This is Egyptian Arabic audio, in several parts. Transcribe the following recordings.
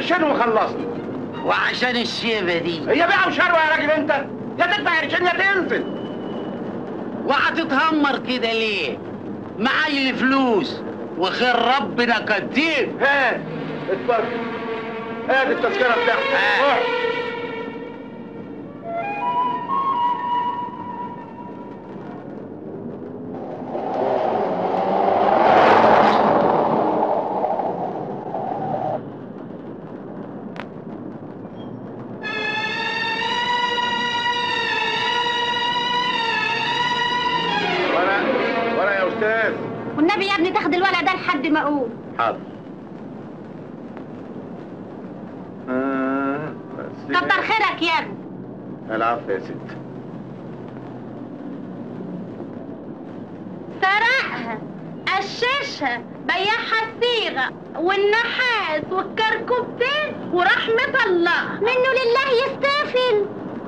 قرشين وخلصنا وعشان الشيبة دي هي بيع وشروه يا راجل انت يا تدفع قرشين يا تنزل وهتتهمر كده ليه معاي الفلوس وخير ربنا كتير هات اتفضل هات التذكره بتاعتك آه. روح. ورق ورق يا استاذ والنبي يا ابني تاخد الولد ده لحد ما اقول حاضر آه بس كتر خيرك يا ابني العفو يا ست سرقها قششها بيعها الصيغة والنحاس والكركوبتين وراح مطلقها منه لله يستافل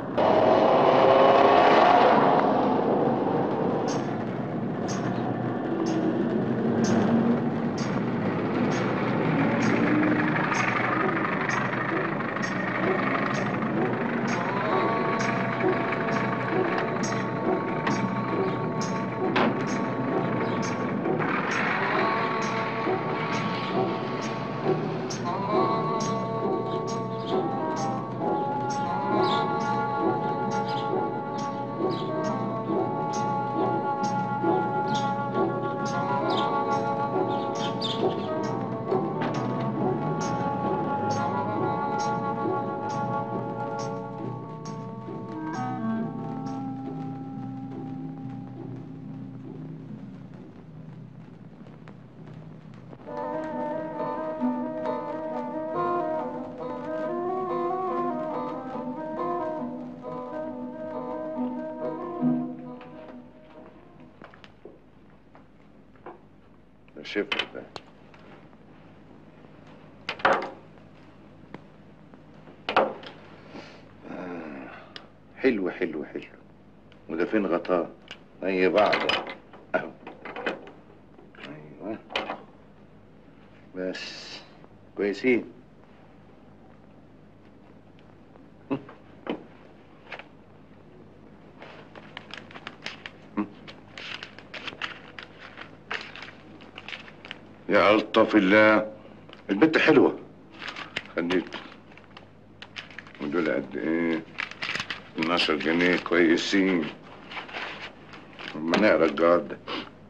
شوف ده آه، حلو حلو حلو وده فين غطاه اي بعض اهو ايوه بس كويسين يا ألطف الله البنت حلوة خليك ودول قد ايه 12 جنيه كويسين لما نقرا الجواب ده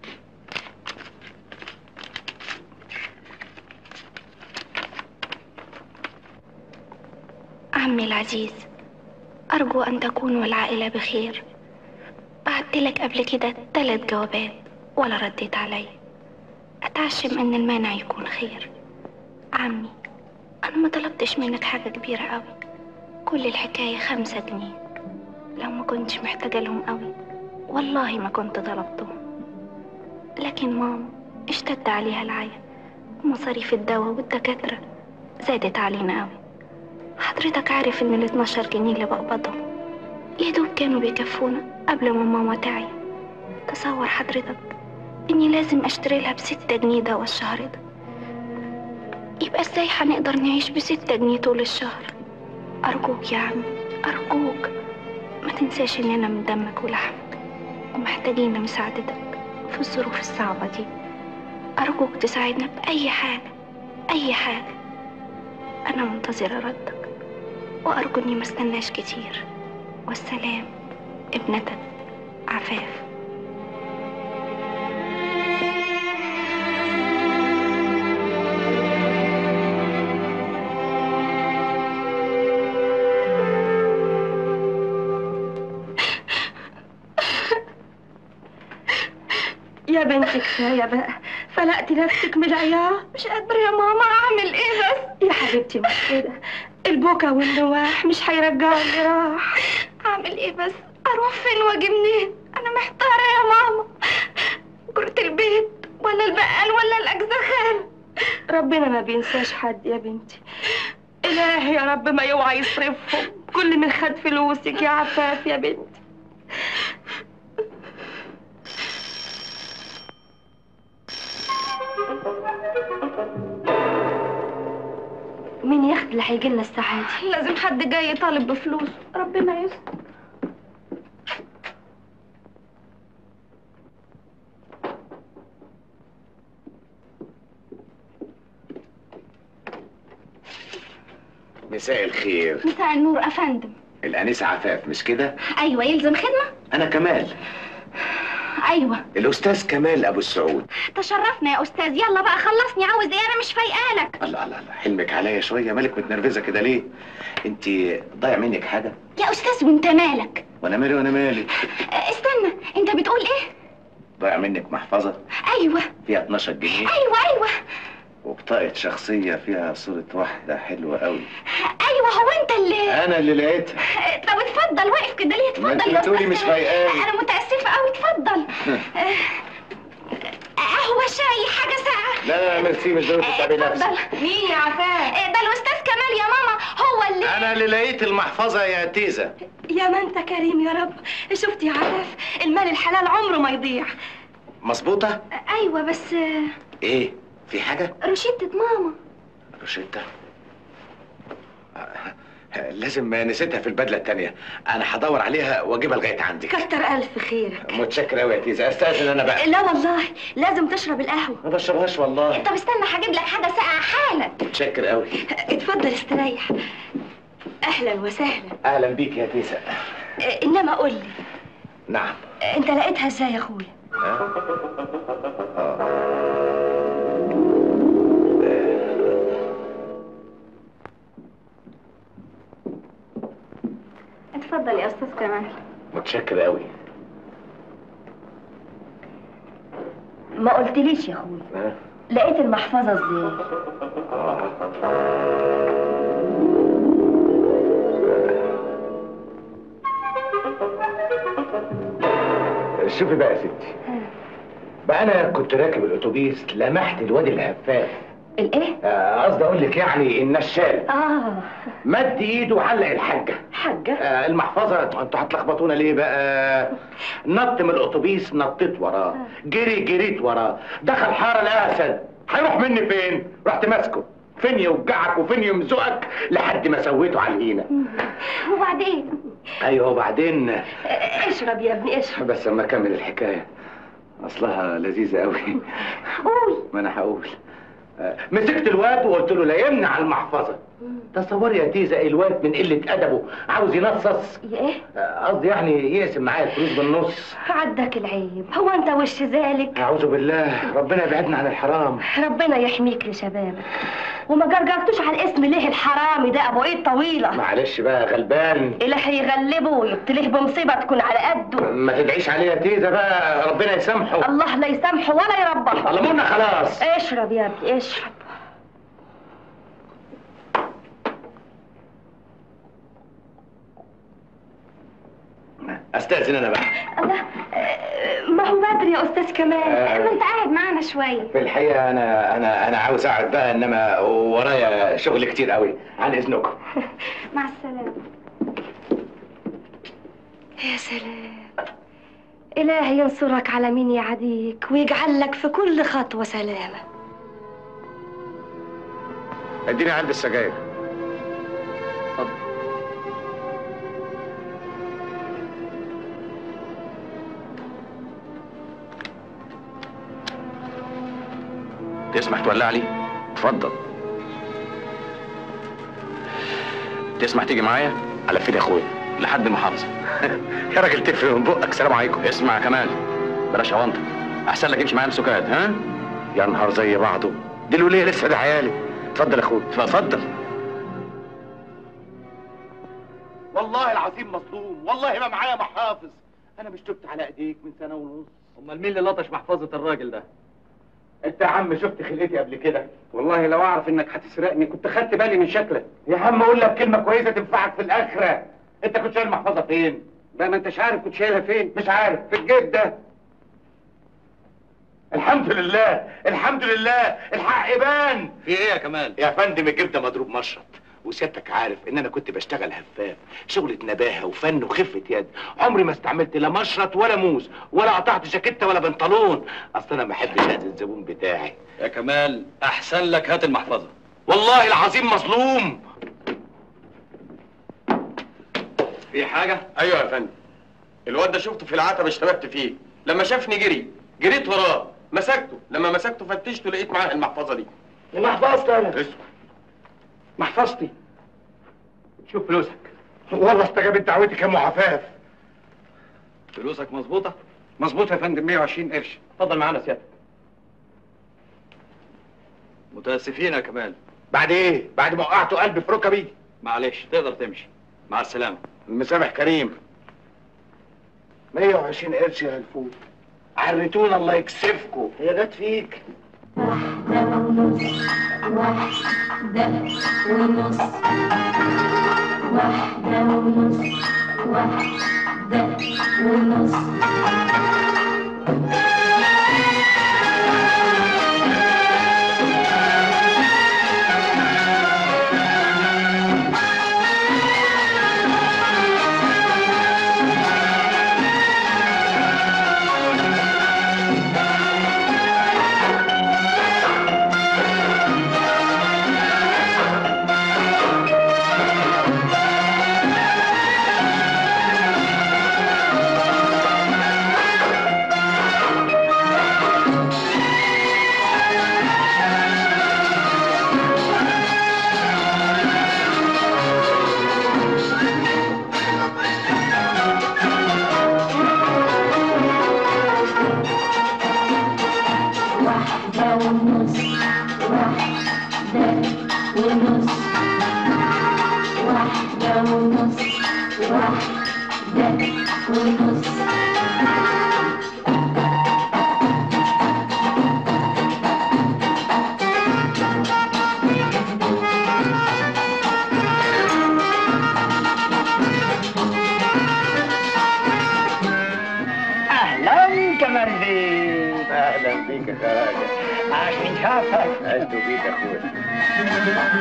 عمي العزيز أرجو أن تكون والعائلة بخير بعت لك قبل كده ثلاث جوابات ولا رديت علي أتعشم إن المانع يكون خير عمي أنا ما طلبتش منك حاجة كبيرة أوي كل الحكاية خمسة جنيه لو ما كنتش محتاجة لهم أوي والله ما كنت طلبتهم لكن ماما اشتد عليها العيا ومصاريف الدواء والدكاترة زادت علينا أوي حضرتك عارف ان ال 12 جنيه اللي بقبضهم يا دوب كانوا بيكفونا قبل ما ماما تعي تصور حضرتك اني لازم اشتري لها بستة جنيه دوا الشهر ده يبقى ازاي هنقدر نعيش بستة جنيه طول الشهر ارجوك يا عمي ارجوك ما تنساش اننا من دمك ولحمك ومحتاجين مساعدتك في الظروف الصعبة دي ارجوك تساعدنا بأي حاجة أي حاجة أنا منتظرة ردك وأرجو إني ما استناش كتير والسلام ابنتك عفاف يا بنتي كفاية بقى فلقتي نفسك من العياط مش قادرة يا ماما أعمل إيه بس يا حبيبتي مش كده البكا والنواح مش هيرجعوا اللي راح أعمل إيه بس أروح فين وأجي منين أنا محتارة يا ماما جرة البيت ولا البقال ولا الأجزخان ربنا ما بينساش حد يا بنتي إلهي يا رب ما يوعى يصرفهم كل من خد فلوسك يا عفاف يا بنتي مين يا اختي اللي هيجي لنا الساعه دي لازم حد جاي يطالب بفلوس ربنا يستر مساء الخير مساء النور افندم الأنسة عفاف مش كده؟ ايوه يلزم خدمه أنا كمال ايوه الأستاذ كمال أبو السعود تشرفنا يا استاذ يلا بقى خلصني عاوز ايه انا مش فايقالك الله الله الله حلمك عليا شوية مالك متنرفزة كده ليه؟ أنت ضايع منك حاجة؟ يا استاذ وانت مالك وأنا مالي وأنا مالي أه، استنى انت بتقول ايه ضايع منك محفظة ايوه فيها 12 جنيه ايوه ايوه وبطاقة شخصية فيها صورة واحدة حلوة قوي ايوه هو انت اللي أنا اللي لقيتها أه، طب اتفضل واقف كده ليه اتفضل ما انت يا بتقولي أستاذ. مش فايقاني. انا متاسفه قوي اتفضل أه، قهوه شاي حاجه ساقعه لا ميرسي مش ضروري تتعبي نفسك اتفضل مين يا عفاف ده الاستاذ كمال يا ماما هو اللي انا اللي لقيت المحفظة يا تيزة يا ما انت كريم يا رب شفت يا عفاف المال الحلال عمره ما يضيع مظبوطة؟ ايوه بس آه، إيه؟ في حاجة؟ روشتة ماما روشيتا آه، لازم نسيتها في البدلة التانية أنا هدور عليها وأجيبها لغاية عندك كتر الف خيرك متشكر أوي يا تيزا أستأذن أنا بقى لا والله لازم تشرب القهوه ما بشربهاش والله طب استنى هجيب لك حاجه ساقعه حالا متشكر أوي اتفضل استريح اهلا وسهلا أهلا بيك يا تيزا اه، انما قول لي نعم اه، انت لقيتها ازاي يا اخويا اتفضل يا استاذ كمال متشكر أوي ما قلتليش يا اخويا ها؟ لقيت المحفظه ازاي شوفي بقى يا ستي بقى أنا كنت راكب الأتوبيس لمحت الواد الهفاف الايه آه، قصدي أقول لك يعني النشال اه مد إيده وعلق الحاجة حاجه آه، المحفظة انتوا هتلخبطونا ليه بقى؟ نط من الأتوبيس نطيت وراه، جري جريت وراه، دخل حارة الأسد، هيروح مني فين؟ رحت ماسكه، فين يوجعك وفين يمزقك لحد ما سويته على الهينة. وبعدين أيوه وبعدين اه، اشرب يا ابني اشرب بس أما أكمل الحكاية أصلها لذيذة أوي. قول ما أنا هقول. آه، مسكت الواد وقلت له لا يمنع المحفظة. تصوري يا تيزا الواد من قلة أدبه عاوز ينصص يا ايه آه، قصدي يعني يقسم معايا الفلوس بالنص عدك العيب هو انت وش ذلك أعوذ بالله ربنا يبعدنا عن الحرام ربنا يحميك لشبابك وما جرجرتوش على الاسم ليه الحرامي ده ابو ايد طويله معلش بقى غلبان اللي هيغلبه ويبتليه بمصيبه تكون على قده ما تدعيش عليه يا تيزا بقى ربنا يسامحه الله لا يسامحه ولا يربحه الله منى خلاص اشرب يا ابني اشرب استاذن انا بقى الله اه، ما هو بدري يا استاذ كمال ما انت قاعد معانا شويه في الحقيقه انا انا انا عاوز اقعد بقى انما ورايا شغل كتير قوي عن اذنكم مع السلامه يا سلام إلهي ينصرك على مين يعديك ويجعل لك في كل خطوة سلامة اديني عند السجاير تسمح تولع لي؟ اتفضل تسمح تيجي معايا؟ على فين يا اخويا لحد المحافظة يا راجل تفرق من بقك سلام عليكم اسمع يا كمال بلاش اونطه احسن لك امشي معايا مسكات ها؟ يا نهار زي بعضه دي الوليه لسه ده عيالي اتفضل يا اخويا اتفضل والله العظيم مظلوم والله ما معايا محافظ انا مش تبت على ايديك من سنه ونص امال مين اللي لطش محفظة الراجل ده؟ انت يا عم شفت خلقتي قبل كده والله لو اعرف انك هتسرقني كنت خدت بالي من شكلك يا عم اقول لك كلمه كويسه تنفعك في الاخره انت كنت شايل المحفظه فين بقى ما انتش عارف كنت شايلها فين؟ مش عارف في الجيب ده الحمد لله الحمد لله الحق بان في ايه يا كمال؟ يا فندم الجيب ده مضروب مشرط وسيادتك عارف ان انا كنت بشتغل هفاف شغلة نباهة وفن وخفة يد عمري ما استعملت لا مشرط ولا موس ولا قطعت جاكيتة ولا بنطلون اصل انا ما بحبش اذي الزبون بتاعي يا كمال احسن لك هات المحفظة والله العظيم مظلوم في حاجه ايوه يا فندم الواد ده شفته في العتبه اشتبكت فيه لما شافني جري جريت وراه مسكته لما مسكته فتشته لقيت معاه المحفظه دي محفظتي انا اسمع محفظتي شوف فلوسك والله استجابت دعوتك يا ام عفاف فلوسك مظبوطه مظبوط يا فندم 120 قرش اتفضل معانا سيادتك متاسفين يا كمال بعد ايه بعد ما وقعته قلبي في ركبي معلش تقدر تمشي مع السلامه المسامح كريم 120 قرش يا الفول عرتونا الله يكسفكم هي جت فيك اهلا كمان بيك اهلا بيك يا خواجه عاش من شافك عشت بيك يا اخويا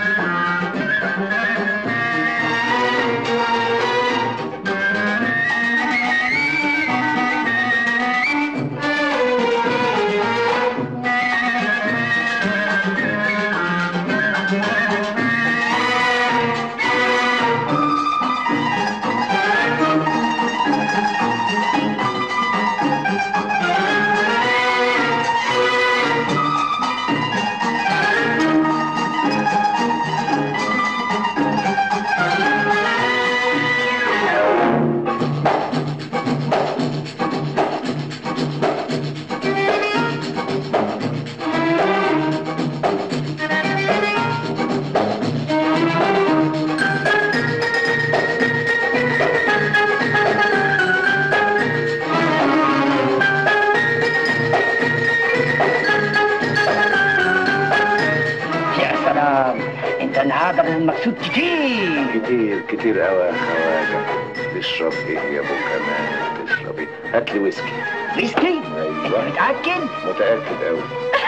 يا سلام انت النهارده ابو المقصود كتير كتير كتير قوي يا خواجه تشرب ايه يا ابو كمال تشرب ايه هات لي ويسكي ويسكي انت ايوه متاكد متاكد قوي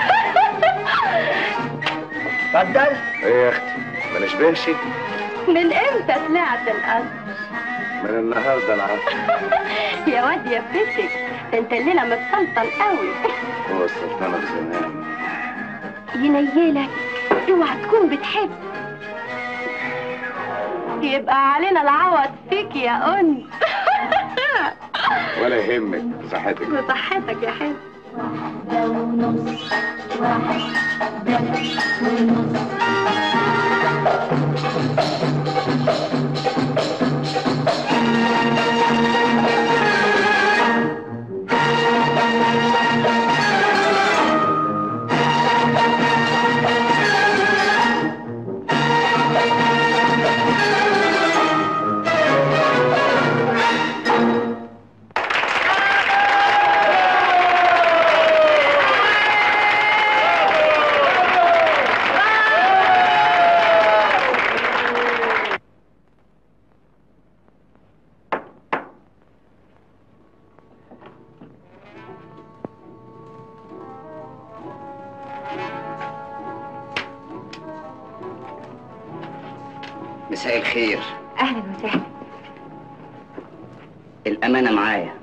اتفضل ايه يا اختي ما نشبهش من امتى طلعت القصر من النهارده العصر يا واد يا بنتك انت الليله متسلطن قوي هو السلطنه زمان ينيلك اوعى تكون بتحب يبقى علينا العوض فيك يا انس ولا يهمك صحتك بصحتك يا حلو مساء الخير اهلا وسهلا الامانه معايا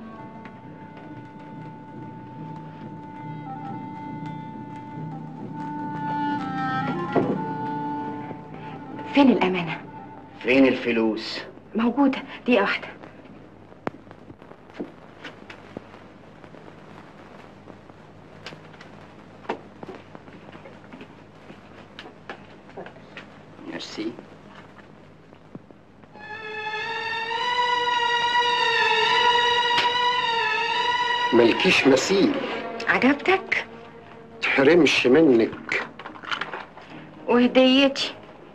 فين الامانه فين الفلوس موجوده دقيقه واحده ميرسي ملكيش مثيل عجبتك تحرمش منك وهديتي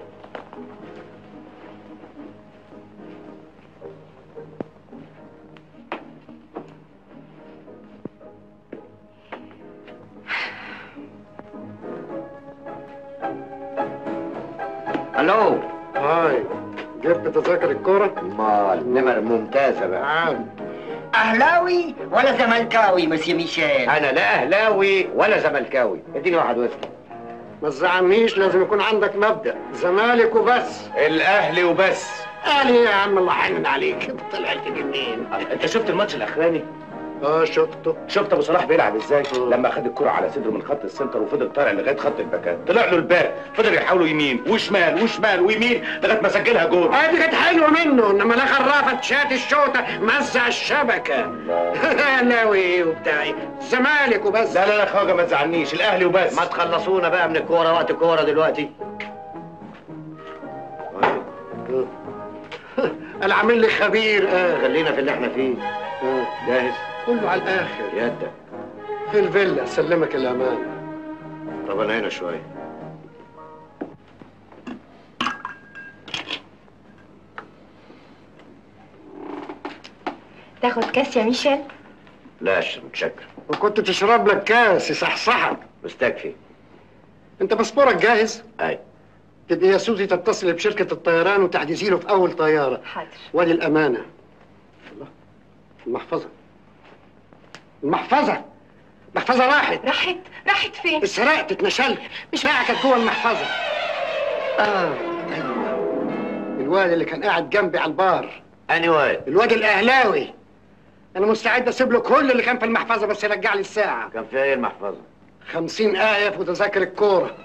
الو هاي جبت تذاكر الكرة؟ امال نمر ممتازه بقى عام اهلاوي ولا زملكاوي مسيو ميشيل انا لا اهلاوي ولا زملكاوي اديني واحد ويسكي ما تزعلنيش لازم يكون عندك مبدأ زمالك وبس الاهلي وبس قال يا عم الله حنن عليك انت طلعت منين؟ انت شفت الماتش الاخراني اه شفته شفت ابو صلاح بيلعب ازاي لما خد الكرة على صدره من خط السنتر وفضل طالع لغايه خط الباكات طلع له الباك فضل يحاوله يمين وشمال وشمال ويمين لغايه ما سجلها جول اه دي كانت حلوه منه انما لا خرافه شات الشوطه مزع الشبكه اهلاوي وبتاعي زمالك وبس لا لا لا خواجه ما تزعلنيش الاهلي وبس ما تخلصونا بقى من الكوره وقت الكوره دلوقتي انا عامل لي خبير اه خلينا في اللي احنا فيه اه جاهز كله على الاخر يدك في الفيلا سلمك الامان طب انا هنا شويه تاخد كاس يا ميشيل لا متشكر وكنت تشرب لك كاس يصحصحك مستكفي انت باسبورك جاهز اي تبقى يا سوزي تتصل بشركه الطيران وتحجزي له في اول طياره حاضر وادي الامانه الله المحفظه المحفظه المحفظه راحت راحت راحت فين اتسرقت اتنشلت مش كانت جوه المحفظه اه ايوه الواد اللي كان قاعد جنبي على البار اني واد الواد الاهلاوي انا مستعد اسيب له كل اللي كان في المحفظه بس يرجع لي الساعه كان فيها ايه المحفظه خمسين آية في تذاكر الكورة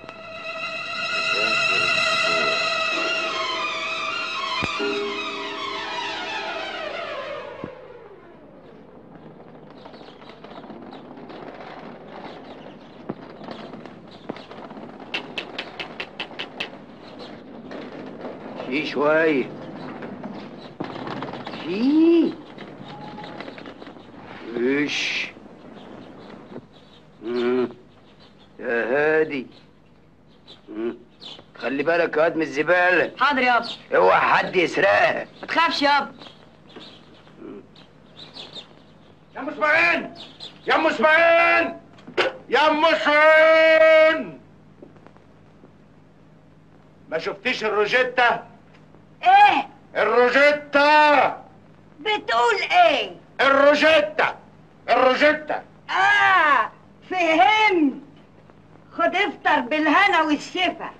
في شويه في ايش مم. يا هادي مم. خلي بالك يا واد من الزباله حاضر يابا اوعى حد يسرقها ما تخافش يابا يا ام اسماعيل يا ام اسماعيل يا ام اسماعيل ما شفتيش الروجيتا ايه الروجيتا بتقول ايه الروجيتا الروجيتا اه فهمت خد افطر بالهنا والشفا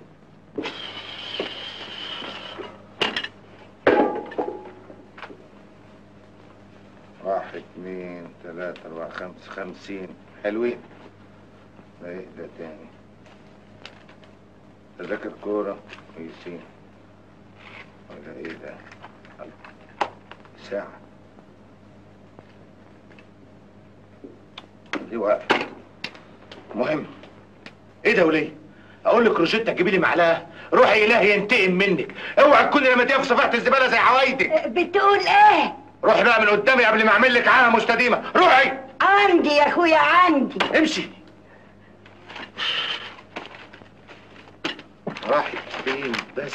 واحد اتنين تلاتة أربعة خمسة خمسين حلوين ده ايه ده تاني تذاكر كورة كويسين ولا ايه ده الله. ساعة دي واقفة مهم ايه ده وليه اقول لك روجيتا تجيبي لي معلقه روحي الهي ينتقم منك اوعى تكوني لما تقف في صفيحه الزباله زي عوايدك بتقول ايه روحي بقى من قدامي قبل ما اعمل لك عاهه مستديمه روحي عندي يا اخويا عندي امشي راحت فين بس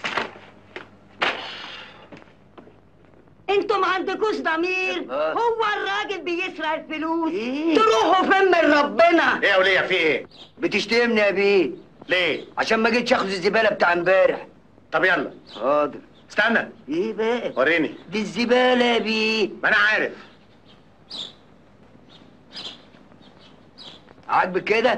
انتوا ما عندكوش ضمير هو الراجل بيسرق الفلوس إيه؟ تروحوا فين من ربنا ايه يا وليه في ايه بتشتمني يا بيه ليه عشان ما جيتش اخد الزباله بتاع امبارح طب يلا حاضر استنى ايه بقى وريني دي الزباله يا بيه ما انا عارف عاجبك كده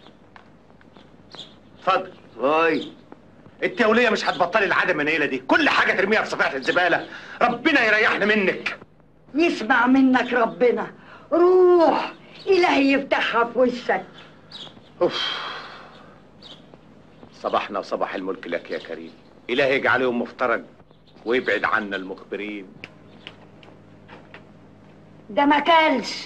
اتفضل هاي انت يا وليه مش هتبطلي العاده المنيله دي كل حاجه ترميها في صفيحه الزباله ربنا يريحنا منك يسمع منك ربنا روح إلهي يفتحها في وشك صباحنا وصباح الملك لك يا كريم إلهي يجعلهم مفترج ويبعد عنا المخبرين ده ما كلش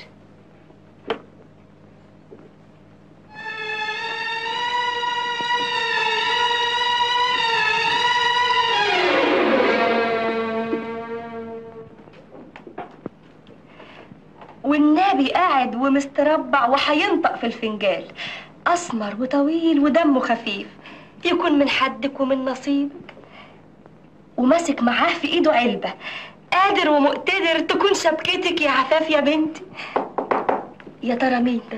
والنبي قاعد ومستربع وهينطق في الفنجال اسمر وطويل ودمه خفيف يكون من حدك ومن نصيبك وماسك معاه في ايده علبه قادر ومقتدر تكون شبكتك يا عفاف يا بنتي يا ترى مين ده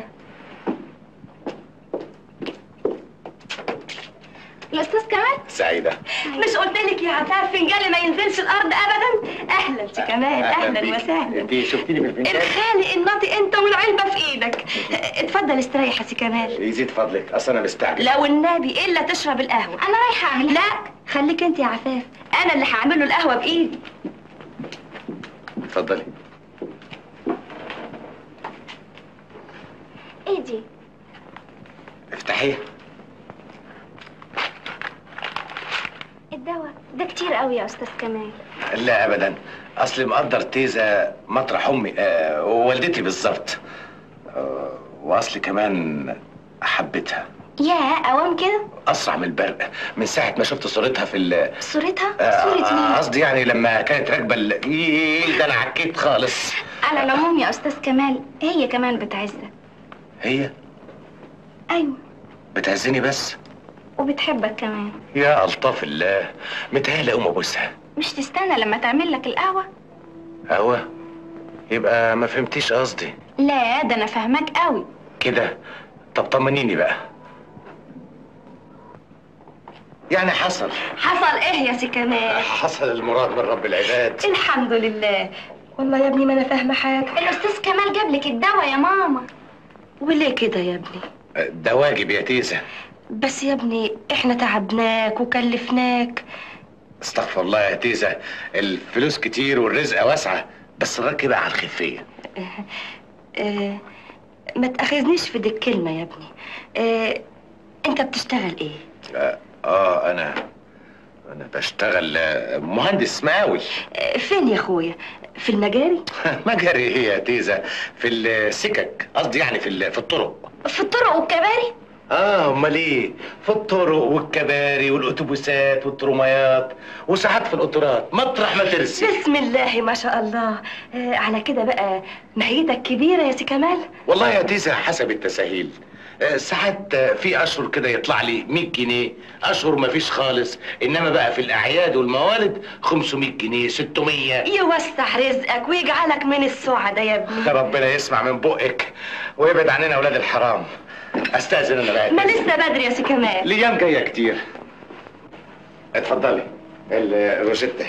الاستاذ كمال سعيدة مش قلت لك يا عفاف فنجان ما ينزلش الارض ابدا اهلا سي كمال اهلا وسهلا انت شفتيني في الفنجان الخالق الناطق انت والعلبه في ايدك اتفضل استريح يا سي كمال يزيد فضلك اصل انا مستعجل لو النبي الا تشرب القهوه انا رايحه اعمل لا خليك انت يا عفاف انا اللي هعمل له القهوه بايدي اتفضلي ايه دي افتحيه الدواء ده كتير قوي يا استاذ كمال لا ابدا اصلي مقدر تيزة مطرح امي آه ووالدتي بالظبط آه واصلي كمان حبيتها يا اوام كده اسرع من البرق من ساعه ما شفت صورتها في ال صورتها آه، صورة مين قصدي يعني لما كانت راكبه ال- إيه، ده انا عكيت خالص على العموم يا استاذ كمال هي كمان بتعزك هي ايوه بتعزني بس وبتحبك كمان يا الطاف الله متهيألي اقوم ابوسها مش تستنى لما تعمل لك القهوه هوا يبقى ما فهمتيش قصدي لا ده انا فاهماك قوي كده طب طمنيني بقى يعني حصل حصل ايه يا سي كمال حصل المراد من رب العباد الحمد لله والله يا ابني ما انا فاهمه حاجه الاستاذ كمال جاب لك الدواء يا ماما وليه كده يا ابني ده واجب يا تيزة بس يا ابني احنا تعبناك وكلفناك استغفر الله يا تيزة الفلوس كتير والرزق واسعة بس الرك بقى على الخفية اه ما تاخذنيش في دي الكلمه يا ابني اه انت بتشتغل ايه آه, اه انا انا بشتغل آه، مهندس مقاول اه فين يا اخويا في المجاري مجري ايه يا تيزة في السكك قصدي يعني في ال- في الطرق في الطرق والكباري اه امال ايه في الطرق والكباري والاتوبيسات والترميات وساعات في القطارات مطرح ما ترسي بسم الله ما شاء الله اه على كده بقى مهيتك كبيره يا سي كمال والله يا تيزة حسب التساهيل آه، ساعات آه، في اشهر كده يطلع لي 100 جنيه اشهر ما فيش خالص انما بقى في الاعياد والموالد 500 جنيه 600 يوسع رزقك ويجعلك من السعداء يا ابني ربنا يسمع من بقك ويبعد عننا اولاد الحرام استاذن انا بقى ما لسه بدري يا سي كمال الايام جايه كتير اتفضلي الروجيتا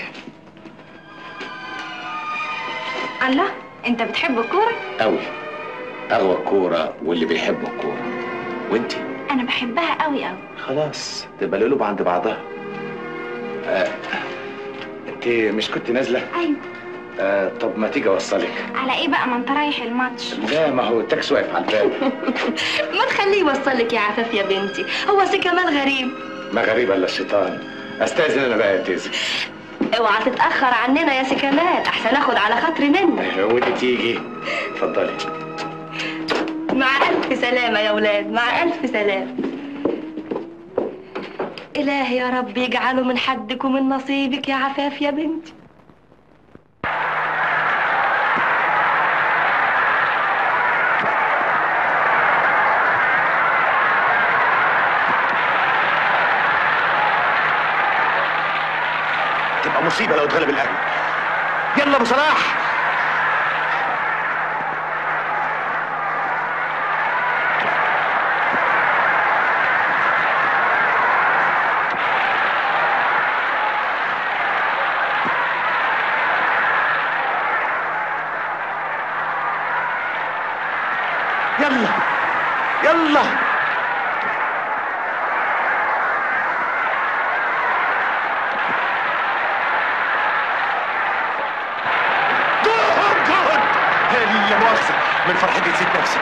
الله انت بتحب الكوره قوي اغوى الكوره واللي بيحبوا الكوره وانتي انا بحبها قوي قوي خلاص تبقى القلوب عند بعضها آه. انت مش كنت نازله ايوه آه. طب ما تيجي اوصلك على ايه بقى ما انت رايح الماتش لا ما هو التاكسي واقف على الباب ما تخليه يوصلك يا عفاف يا بنتي هو سي كمال غريب ما غريب الا الشيطان استاذن انا بقى يا تيزي اوعى تتاخر عننا يا سي كمال احسن اخد على خاطري منك ودي تيجي اتفضلي مع الف سلامه يا ولاد مع الف سلامه إلهي يا رب يجعله من حدك ومن نصيبك يا عفاف يا بنتي تبقى مصيبه لو اتغلب الاهلي يلا ابو صلاح يلا يلا جول جول لا مؤاخذة من فرحتي نسيت نفسي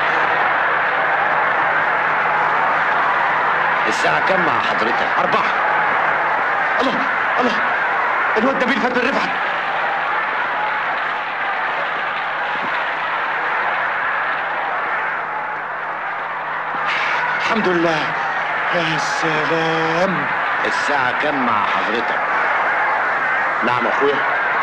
الساعة كم مع حضرتك؟ أربعة الله الله الواد نبيل فات بن رفعت الحمد لله يا سلام الساعة كام مع حضرتك؟ نعم اخويا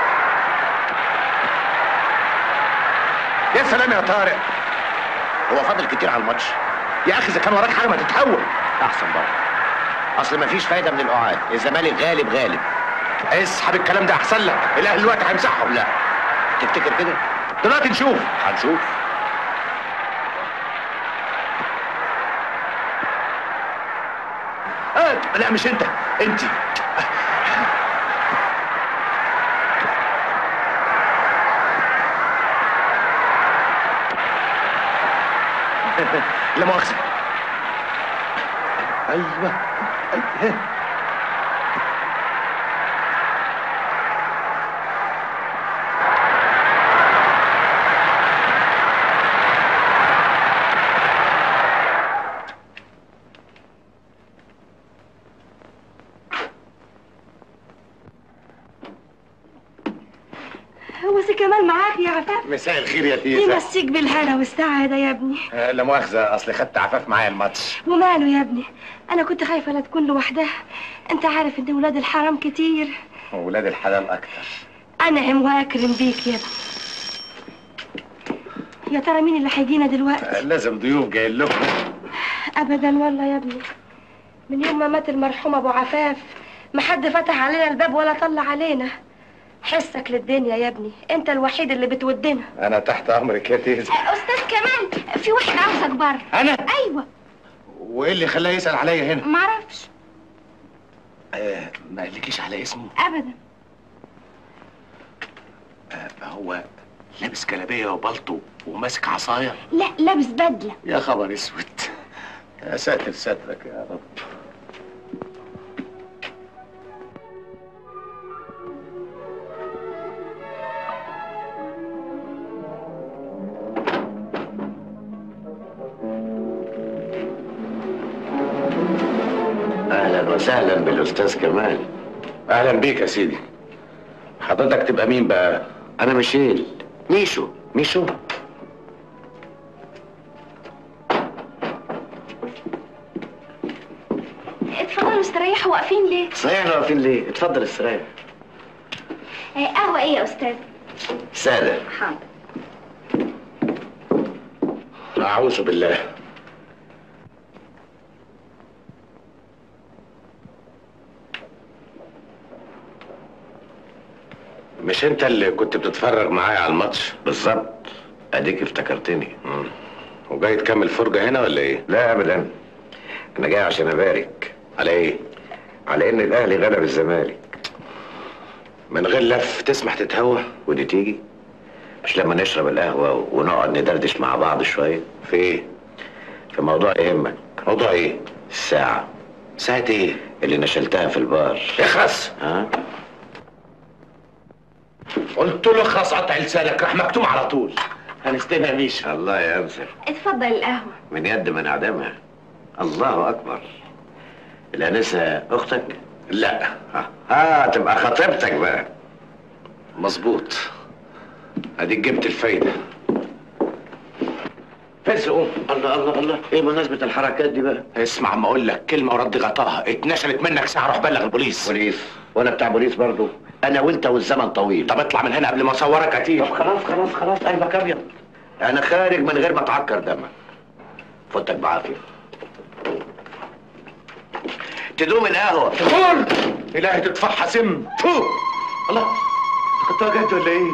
يا سلام يا طارق هو فاضل كتير على الماتش يا اخي اذا كان وراك حاجه ما تتحول احسن برضه اصل مفيش فايدة من القعاد الزمالك غالب غالب اسحب الكلام ده احسن لك الاهلي دلوقتي هيمسحهم لا تفتكر كده؟ دلوقتي نشوف هنشوف آه لا مش انت انت لا مؤاخذة ايوه أيوة. هو سي كمال معاك يا عفاف مساء الخير يا تيزا يمسيك بالهنا والسعادة يا ابني آه، لا مؤاخذة اصل خدت عفاف معايا الماتش وماله يا ابني انا كنت خايفة لا تكون لوحدها انت عارف ان ولاد الحرام كتير وولاد الحلال اكتر انعم واكرم بيك يا ابني يا ترى مين اللي هيجينا دلوقتي آه، لازم ضيوف جايين لكم ابدا والله يا ابني من يوم ما مات المرحوم ابو عفاف ما حد فتح علينا الباب ولا طلع علينا حسك للدنيا يا ابني انت الوحيد اللي بتودنا انا تحت امرك يا تيزا استاذ كمال في واحد عاوزك بره انا ايوه وايه اللي خلاه يسال عليا هنا معرفش آه ما قالكيش على اسمه ابدا آه هو لابس جلابيه وبلطو وماسك عصايه لا لابس بدله يا خبر اسود يا ساتر سترك يا رب اهلا وسهلا بالاستاذ كمال اهلا بيك يا سيدي حضرتك تبقى مين بقى انا ميشيل ميشو ميشو اتفضلوا استريحوا واقفين ليه صحيح احنا واقفين ليه اتفضل استريح آه، قهوه ايه يا استاذ سادة حاضر اعوذ بالله مش انت اللي كنت بتتفرج معايا على الماتش بالظبط اديك افتكرتني مم. وجاي تكمل فرجة هنا ولا ايه لا ابدا انا جاي عشان ابارك على ايه على ان الاهلي غلب الزمالك من غير لف تسمح تتهوى ودي تيجي مش لما نشرب القهوة ونقعد ندردش مع بعض شوية في ايه في موضوع يهمك موضوع ايه الساعة ساعة ايه اللي نشلتها في البار اخرس ها قلت له اخرس قطع لسانك راح مكتوم على طول هنستنى يا ميشا الله ينصر اتفضل القهوه من يد من اعدامها الله اكبر الانسه اختك لا ها آه تبقى خطيبتك بقى مظبوط اديك جبت الفايدة فز قوم الله الله الله ايه مناسبة الحركات دي بقى اسمع ما اقول لك كلمة ورد غطاها اتنشلت منك ساعة روح بلغ البوليس بوليس وانا بتاع بوليس برضو انا وانت والزمن طويل طب اطلع من هنا قبل ما اصورك قتيل طب خلاص خلاص خلاص قلبك ابيض انا خارج من غير ما تعكر دمك فوتك بعافيه تدوم القهوه قول الهي تدفعها سم فو الله كنت جد ولا ايه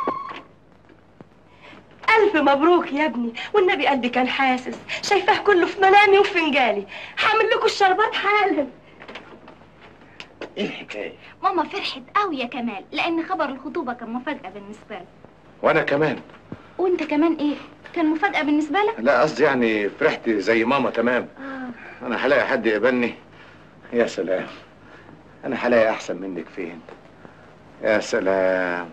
ألف مبروك يا ابني والنبي قلبي كان حاسس شايفاه كله في منامي وفي فنجالي هعمل لكم الشربات حالا ايه الحكايه ماما فرحت قوي يا كمال لان خبر الخطوبه كان مفاجاه بالنسبه لي وانا كمان وانت كمان ايه كان مفاجاه بالنسبه لك لا قصدي يعني فرحت زي ماما تمام آه. انا هلاقي حد يقبلني يا سلام انا هلاقي احسن منك فين يا سلام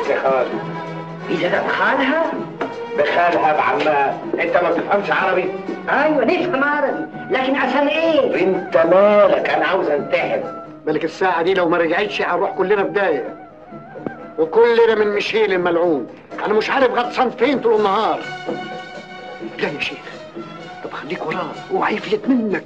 يا خالد اذا ده خالها بخالها بعمها انت ما بتفهمش عربي ايوه نفهم عربي لكن عشان ايه انت مالك انا عاوز انتحر ملك الساعة دي لو ما رجعتش هنروح كلنا في داهية وكلنا من مشيل الملعون أنا مش عارف غطسان فين طول النهار لا يا شيخ طب خليك وراه اوعى يفلت منك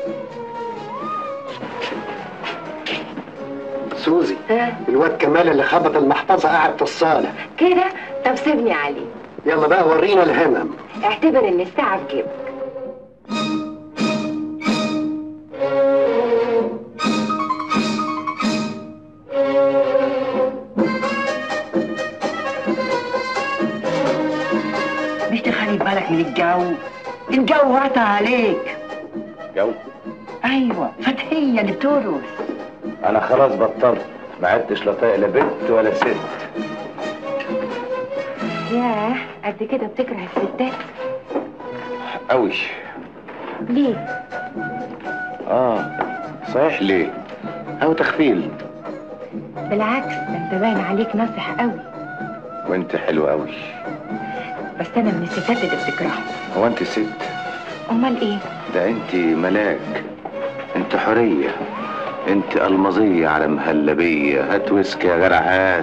سوزي الواد كمال اللي خبط المحفظة قاعد في الصالة كده طب سيبني عليه يلا بقى ورينا الهمم اعتبر ان الساعة في جيبك مش تخلي بالك من الجو الجو غطى عليك جو ايوه فتحية اللي بترقص انا خلاص بطلت ما عدتش لا طايق لا بنت ولا ست ياه قد كده بتكره الستات قوي ليه اه صحيح ليه او تخفيل بالعكس ده انت باين عليك ناصح قوي وانت حلو قوي بس انا من الستات اللي بتكرههم هو انت ست امال ايه ده انت ملاك انت حرية انت المظية على مهلبية هات ويسكي يا جرع هات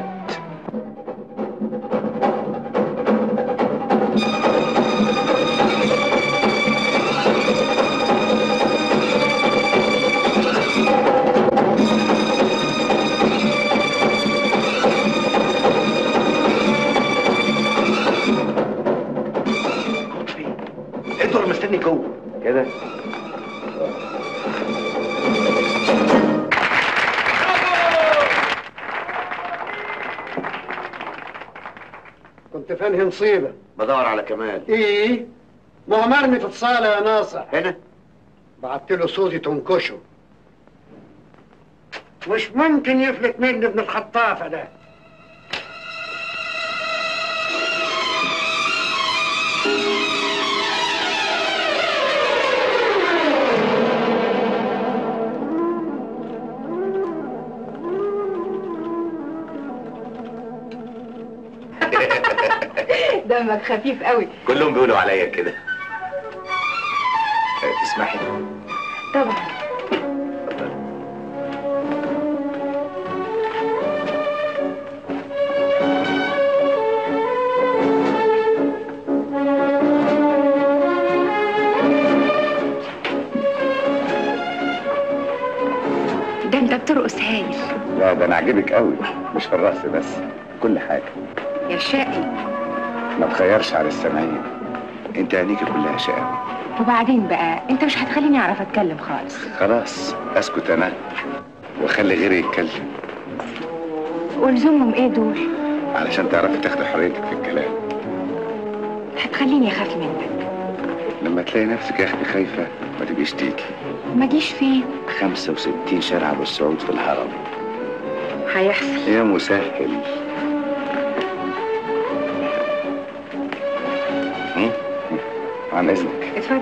انتوا اللي مستني جوه كده كنت فانهي نصيبة بدور على كمال ايه ما هو مرمي في الصالة يا ناصر هنا بعت له صوتي تنكشه مش ممكن يفلت مني ابن الخطافة ده دمك خفيف قوي كلهم بيقولوا عليا كده تسمحي طبعا ده انت بترقص هايل لا ده انا عاجبك قوي مش في الرقص بس كل حاجة يا شقي ما تخيرش على السامعين انت عينيكي كلها شقاوة وبعدين بقى انت مش هتخليني اعرف اتكلم خالص خلاص اسكت انا واخلي غيري يتكلم ولزومهم ايه دول علشان تعرفي تاخدي حريتك في الكلام هتخليني اخاف منك لما تلاقي نفسك يا اختي خايفة ما تبقيش تيجي ما جيش فين 65 شارع ابو السعود في الهرم هيحصل يا مسهل هم؟ عن اذنك اتفضل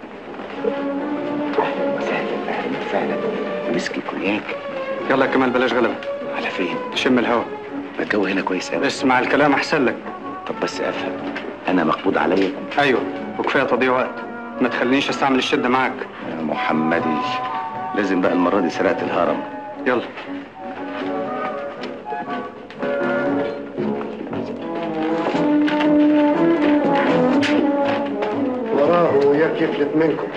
وسهلا اهلا وسهلا ويسكي كونياك يلا يا كمال بلاش غلبة على فين؟ شم الهوا ما الجو هنا كويس قوي اسمع الكلام احسن لك طب بس افهم انا مقبوض عليا ايوه وكفايه تضييع وقت ما تخلينيش استعمل الشده معاك يا محمدي لازم بقى المره دي سرقت الهرم يلا وراه وياك يفلت منكم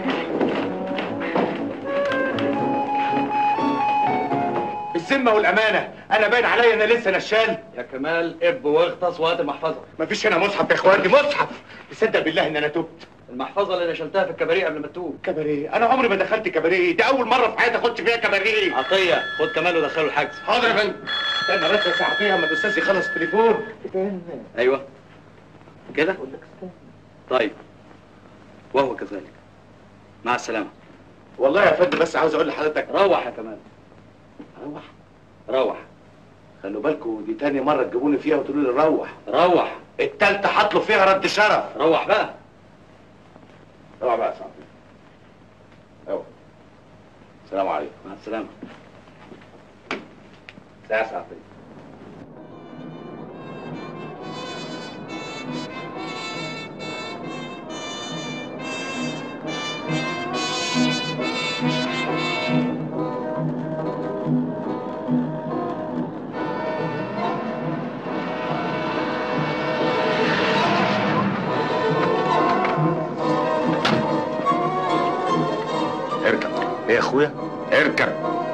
بالذمه والامانه انا باين عليا انا لسه نشال يا كمال اب واغطس وهات المحفظه مفيش هنا مصحف يا اخواتي مصحف تصدق بالله ان انا تبت المحفظه اللي نشلتها في الكباريه قبل ما تتوب كباريه انا عمري ما دخلت كباريه ده اول مره في حياتي اخش فيها كباريه عطيه خد كمال ودخله الحجز حاضر يا فندم استنى بس يا ساعتين اما الاستاذ يخلص التليفون ايوه كده طيب وهو كذلك مع السلامه والله يا فندم بس عاوز اقول لحضرتك روح يا كمال روح روح خلوا بالكم دي تاني مره تجيبوني فيها وتقولوا لي روح روح التالتة هطلب فيها رد شرف روح بقى روح بقى يا ساعتين روح السلام عليكم مع السلامه ساعة ساعتين اخويا اركب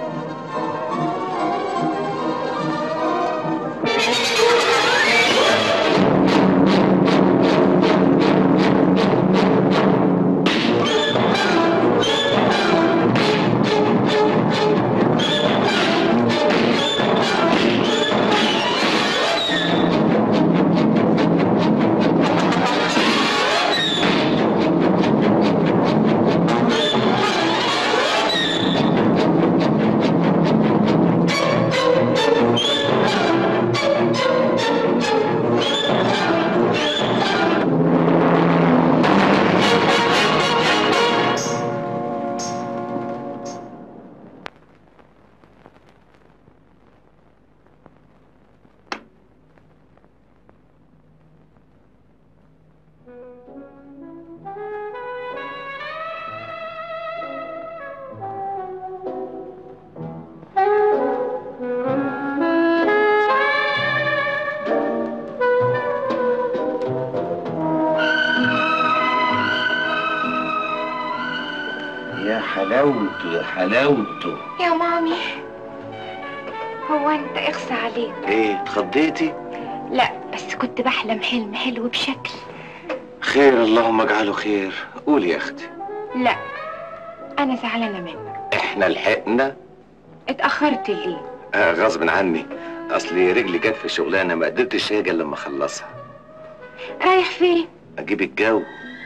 يا حلاوته يا حلاوته يا مامي هو انت اخصى عليك ايه اتخضيتي لا بس كنت بحلم حلم حلو بشكل خير اللهم اجعله خير قولي يا اختي لا انا زعلانه منك احنا لحقنا اتاخرت ليه آه غصب عني اصلي رجلي جت في شغلانه ما قدرتش اجي إلا لما اخلصها رايح فين اجيب الجو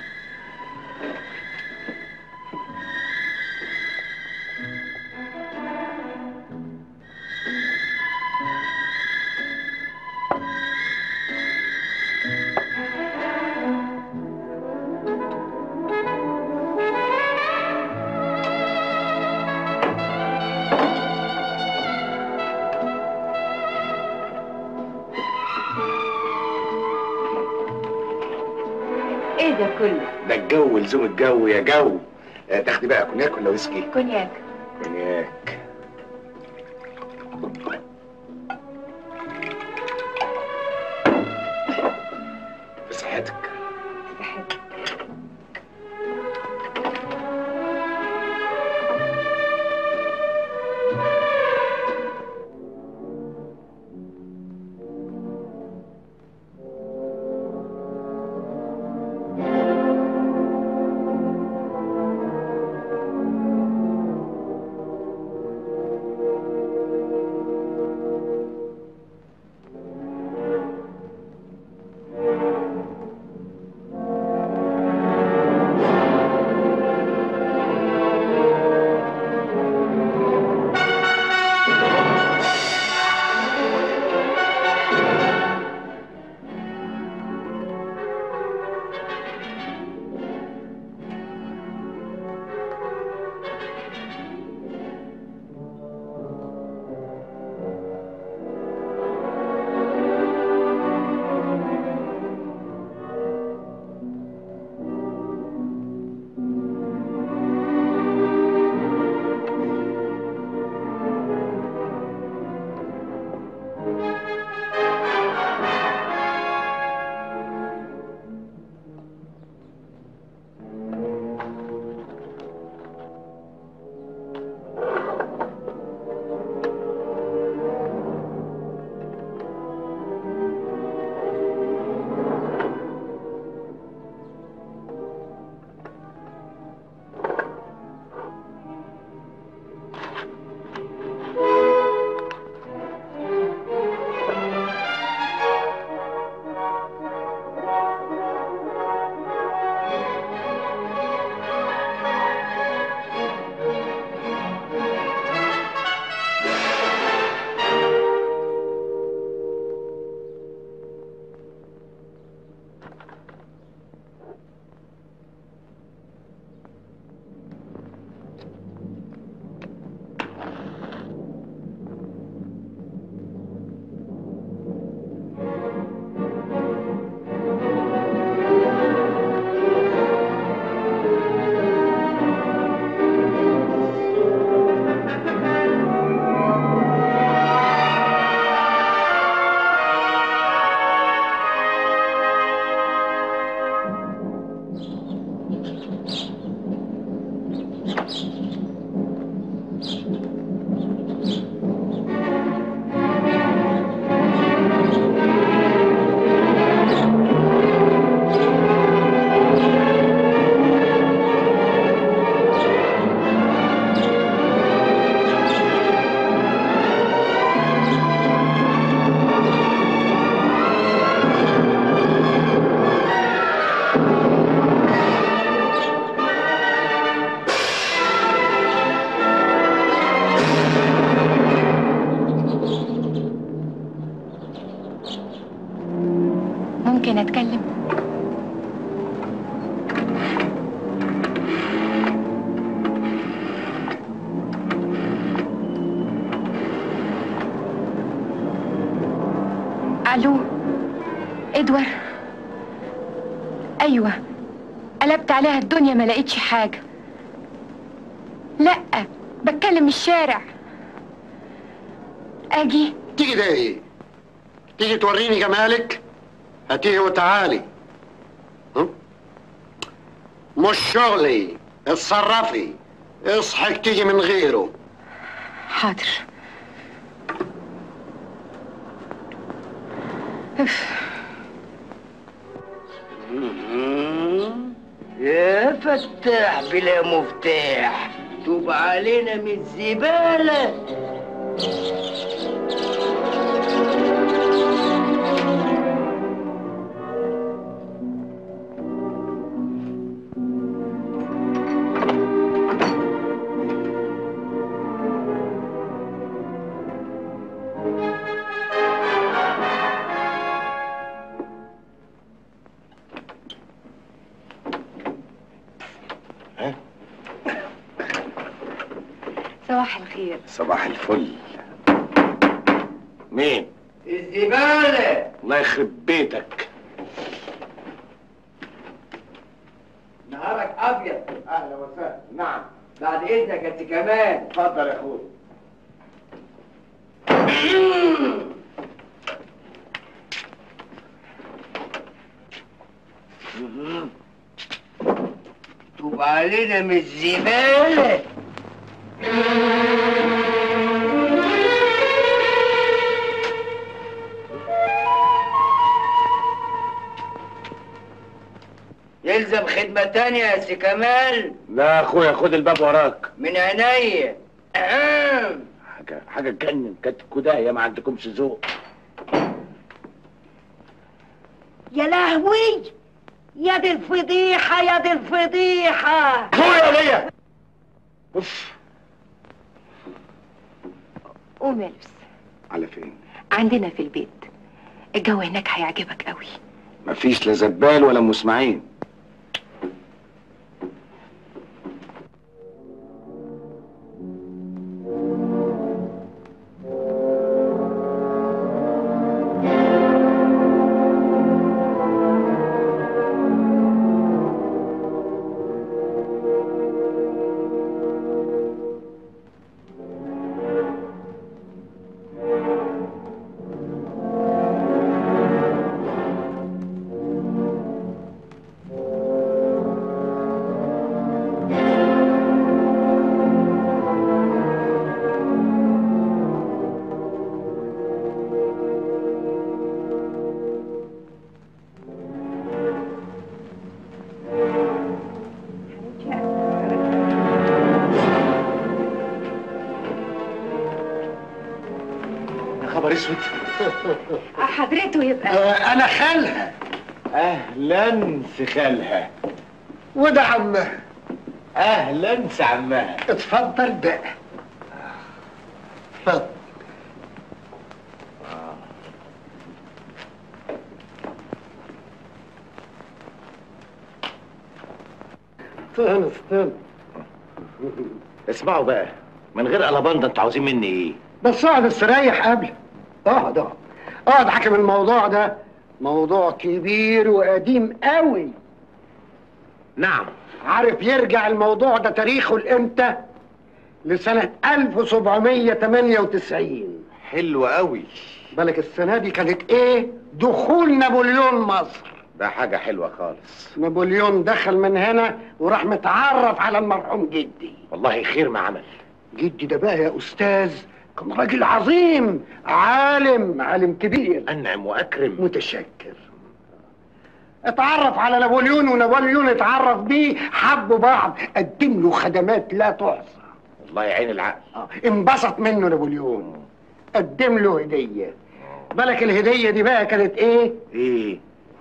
ايه ده كله ده الجو لزوم الجو يا جو آه، تاخدي بقى كونياك ولا ويسكي كونياك كونياك بصحتك ممكن اتكلم الو ادوار ايوه قلبت عليها الدنيا ما لقيتش حاجه لا بتكلم الشارع اجي تيجي ده ايه؟ تيجي توريني جمالك؟ هاتيه وتعالي هم؟ مش شغلي اتصرفي اصحك تيجي من غيره حاضر اف يا فتاح بلا مفتاح توب علينا من الزبالة صباح الخير صباح الفل مين؟ الزبالة الله يخرب بيتك نهارك أبيض اهلا وسهلا نعم بعد إذنك يا سي كمال اتفضل يا اخوي توب علينا من الزبالة يلزم خدمة تانية يا سي كمال لا يا اخويا خد الباب وراك من عينيا أهم. حاجه حاجه تجنن كانت كدايه ما عندكمش ذوق يا لهوي يا دي الفضيحة يا دي الفضيحة اخويا ليا اوف قوم البس على فين؟ عندنا في البيت الجو هناك هيعجبك قوي مفيش لا زبال ولا مسمعين يا خبر اسود حضرته يبقى آه انا خالها اهلا سخالها وده عمها اهلا سعمها اتفضل بقى اتفضل استنى استنى اسمعوا بقى من غير قلبانده انتوا عاوزين مني ايه؟ بس اقعد استريح قبل اقعد اقعد اقعد حكم الموضوع ده موضوع كبير وقديم قوي نعم عارف يرجع الموضوع ده تاريخه لامتى لسنة 1798 حلو قوي بالك السنة دي كانت ايه دخول نابليون مصر ده حاجه حلوه خالص نابليون دخل من هنا وراح متعرف على المرحوم جدي والله خير ما عمل جدي ده بقى يا استاذ كان راجل عظيم عالم عالم كبير انعم واكرم متشكر اتعرف على نابليون ونابليون اتعرف بيه حبوا بعض قدم له خدمات لا تحصى والله يعين العقل آه، انبسط منه نابليون قدم له هدية بالك الهدية دي بقى كانت ايه ايه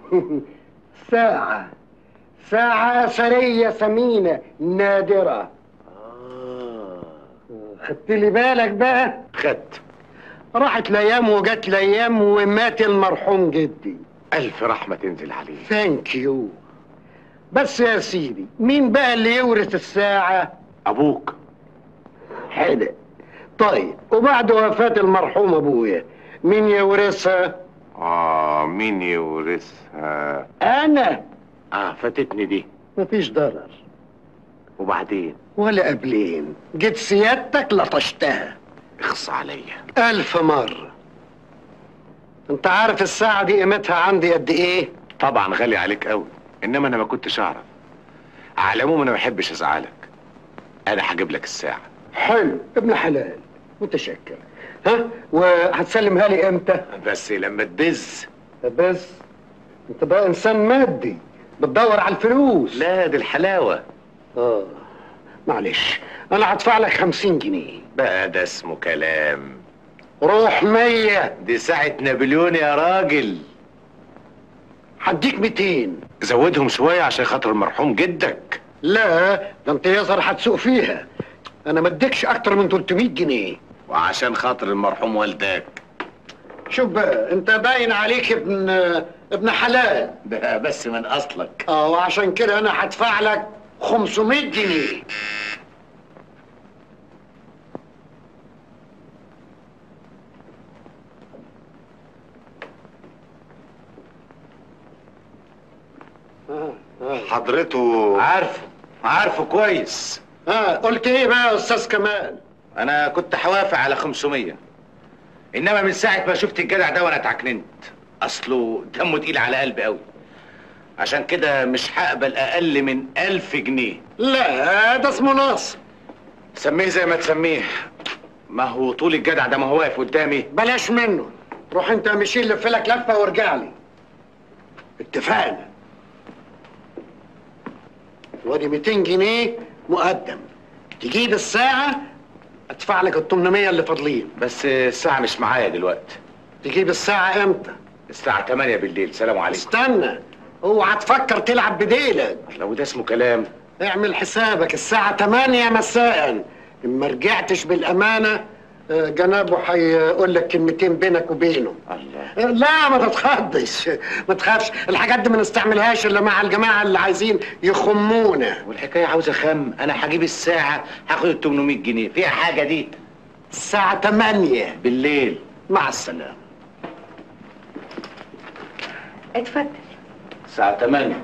ساعة ساعة أثرية ثمينة نادرة آه. خدت لي بالك بقى خدت راحت الايام وجت الايام ومات المرحوم جدي الف رحمه تنزل عليه ثانك يو بس يا سيدي مين بقى اللي يورث الساعة؟ ابوك حلو طيب وبعد وفاة المرحوم أبويا مين يورثها؟ اه مين يورثها أنا اه فاتتني دي مفيش ضرر وبعدين ولا قبلين جيت سيادتك لطشتها اخص عليا ألف مرة أنت عارف الساعة دي قيمتها عندي قد إيه؟ طبعا غالي عليك قوي انما انا ما كنتش اعرف على العموم انا ما بحبش ازعلك انا هجيب لك الساعه حلو ابن حلال متشكر ها وهتسلمها لي امتى؟ بس لما تبز بس انت بقى انسان مادي بتدور على الفلوس لا دي الحلاوه اه معلش انا هدفع لك خمسين جنيه بقى ده اسمه كلام روح مية دي ساعة نابليون يا راجل هديك 200 زودهم شوية عشان خاطر المرحوم جدك لا ده انت يظهر هتسوق فيها انا ما اديكش اكتر من 300 جنيه وعشان خاطر المرحوم والدك شوف بقى انت باين عليك ابن ابن حلال ده بس من اصلك اه وعشان كده انا هدفع لك 500 جنيه آه، آه. حضرته عارفه عارفه كويس اه قلت ايه بقى يا استاذ كمال انا كنت حوافق على 500 انما من ساعة ما شفت الجدع ده وانا اتعكننت اصله دمه تقيل على قلبي قوي عشان كده مش هقبل اقل من ألف جنيه لا ده اسمه نصب سميه زي ما تسميه ما هو طول الجدع ده ما هو واقف قدامي بلاش منه روح انت يا ميشيل لف لك لفه وارجع لي اتفقنا وادي 200 جنيه مقدم تجيب الساعة ادفع لك ال 800 اللي فاضلين بس الساعة مش معايا دلوقتي تجيب الساعة امتى؟ الساعة 8 بالليل سلام عليكم استنى اوعى تفكر تلعب بديلك لو ده اسمه كلام اعمل حسابك الساعة 8 مساء إن ما رجعتش بالأمانة آه، جنابه هيقول لك كلمتين بينك وبينه الله لا ما تتخضش ما تخافش الحاجات دي ما نستعملهاش الا مع الجماعه اللي عايزين يخمونا والحكاية عاوزة خم انا هجيب الساعة هاخد ال 800 جنيه فيها حاجة دي الساعه 8 بالليل مع السلامه اتفضل الساعة 8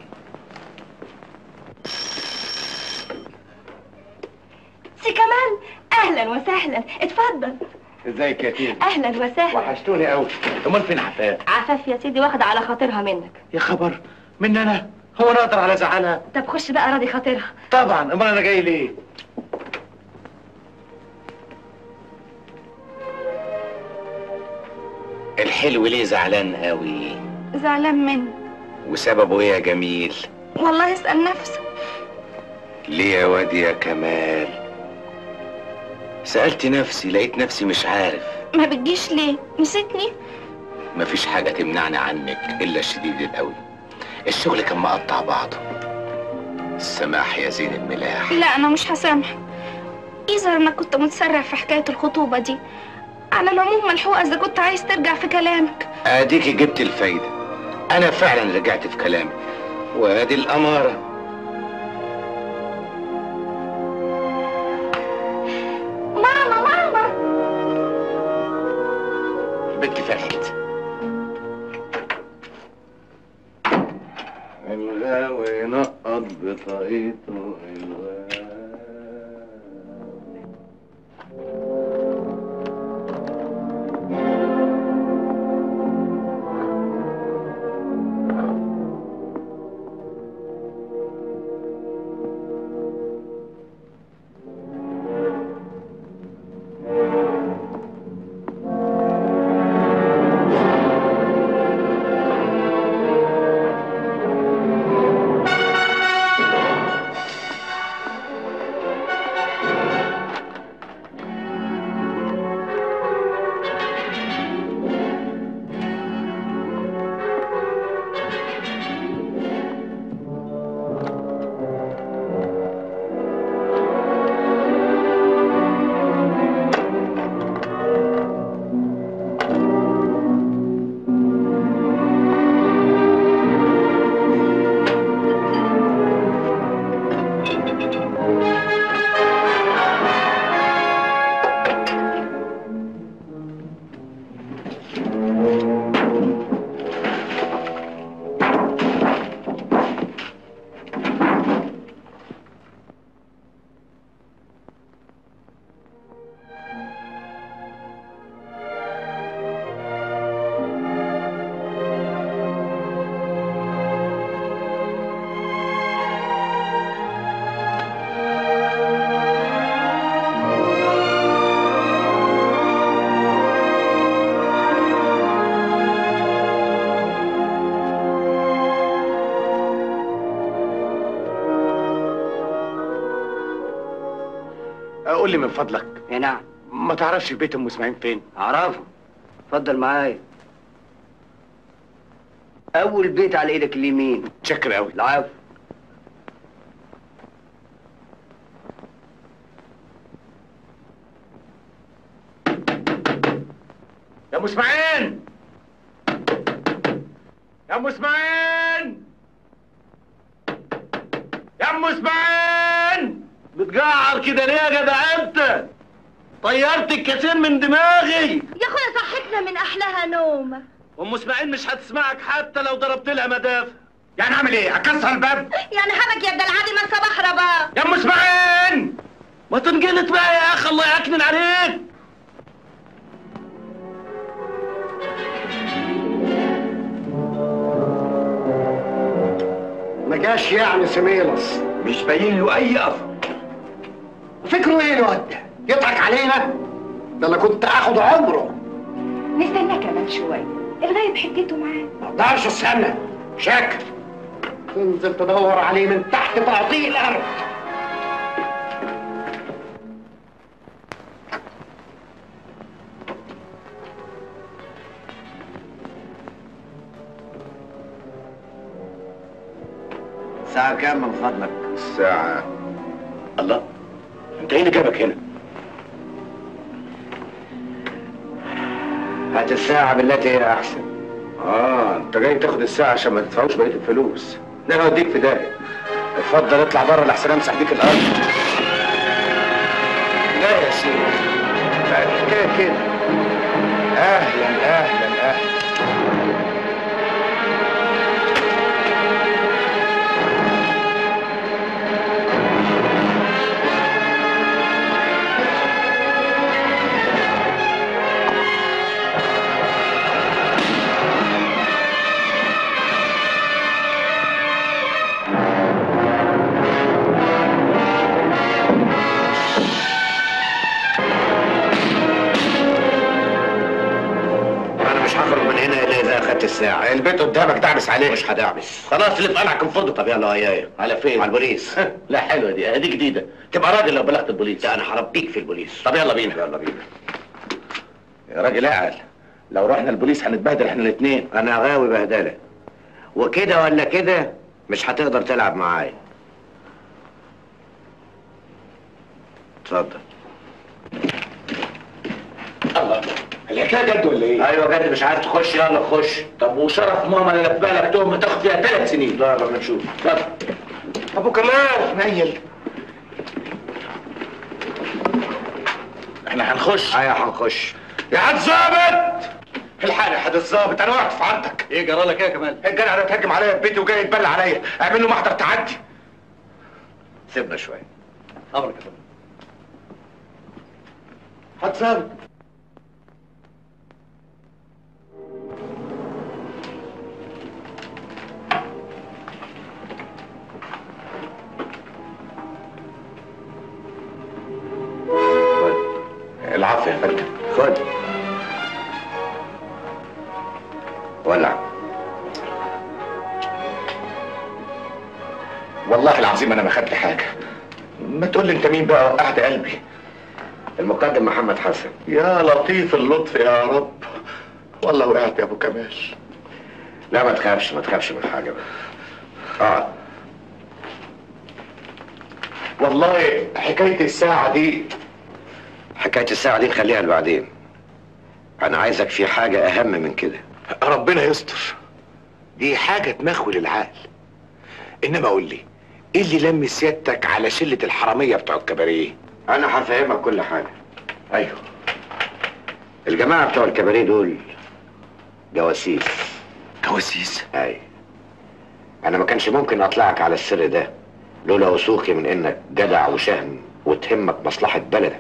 سي كمال اهلا وسهلا اتفضل ازيك يا تيم اهلا وسهلا وحشتوني قوي امال فين عفاف عفاف يا سيدي واخده على خاطرها منك يا خبر من انا هو انا اقدر على زعلها طب خش بقى راضي خاطرها طبعا امال انا جاي ليه الحلو ليه زعلان قوي زعلان مني وسببه ايه يا جميل والله اسأل نفسك ليه يا واد يا كمال سألت نفسي لقيت نفسي مش عارف ما بتجيش ليه نسيتني مفيش حاجة تمنعني عنك إلا الشديد القوي الشغل كان مقطع بعضه السماح يا زين الملاح لا انا مش هسامحك اذا انا كنت متسرع في حكاية الخطوبة دي على العموم ملحوقة اذا كنت عايز ترجع في كلامك اديكي جبت الفايدة انا فعلا رجعت في كلامي وادي الامارة ماما ماما البنت فاتت الغاوي نقط بطاقيته الغاوي قول لي من فضلك يا نعم ما تعرفش بيت ام اسماعيل فين اعرفه اتفضل معايا اول بيت على ايدك اليمين شكر قوي العفو يا ام اسماعيل يا ام اسماعيل يا ام اسماعيل بتجعر كده ليه يا جدع انت طيرت الكاسين من دماغي يا اخويا صحتنا من احلاها نومه ام اسماعيل مش هتسمعك حتى لو ضربت لها مدافع يعني اعمل ايه اكسر الباب يعني حبك يا ابن العادي ما الصباح رباه يا ام اسماعيل ما تنجلط بقى يا اخي الله يعكنن عليك ما جاش يعني سميلص مش باين له اي اثر فكره ايه الواد ده؟ يضحك علينا ده انا كنت اخد عمره نستنى كمان شوية الغايب حجته معاه ما اقدرش استنى شاكر تنزل تدور عليه من تحت تعطيه الارض الساعة كام من فضلك؟ الساعة الله انت ايه اللي جابك هنا؟ هات الساعة بالتي هي أحسن اه انت جاي تاخد الساعة عشان ما تدفعوش بقية الفلوس ده هوديك في داهية اتفضل اطلع بره لحسن امسح بيك الارض لا يا شيخ لا الحكاية كده اهلا اهلا اهلا أنا مش هخرج من هنا إلا إذا أخدت الساعة البيت قدامك دعبس عليه مش هدعبس خلاص اللي في قلعك انفضوا طب يلا ويايا على فين؟ على البوليس لا حلوه دي دي جديده تبقى راجل لو بلغت البوليس ده أنا هربيك في البوليس طب يلا بينا يلا بينا يا راجل اعقل لو رحنا البوليس هنتبهدل احنا الاثنين أنا غاوي بهدلة وكده ولا كده مش هتقدر تلعب معايا اتفضل الله الحكايه جد ولا ايه؟ ايوه جد مش عايز تخش يلا خش طب وشرف ماما اللي لفها لك تهمه تاخد فيها ثلاث سنين لا لما نشوف اتفضل ابو كمال نيل احنا هنخش ايوه هنخش يا حاج ظابط الحقني يا حاج الظابط انا وقعت في عرضك ايه جرى لك ايه يا كمال؟ الجدع ده اتهجم عليا في بيتي وجاي يتبلى عليا اعمل له محضر تعدي سيبنا شويه امرك يا فندم حاج ظابط العفو يا فندم خد ولع والله العظيم انا ما خدت حاجه ما تقول لي انت مين بقى وقعت قلبي المقدم محمد حسن يا لطيف اللطف يا رب والله وقعت يا ابو كمال لا ما تخافش ما تخافش من حاجه بقى اقعد والله حكايه الساعه دي حكايه الساعه دي نخليها لبعدين انا عايزك في حاجه اهم من كده ربنا يستر دي حاجه تمخول العقل انما قول لي ايه اللي لم سيادتك على شله الحراميه بتوع الكباريه انا هفهمك كل حاجه ايوه الجماعه بتوع الكباريه دول جواسيس جواسيس اي انا ما كانش ممكن اطلعك على السر ده لولا وثوقي من انك جدع وشهم وتهمك مصلحه بلدك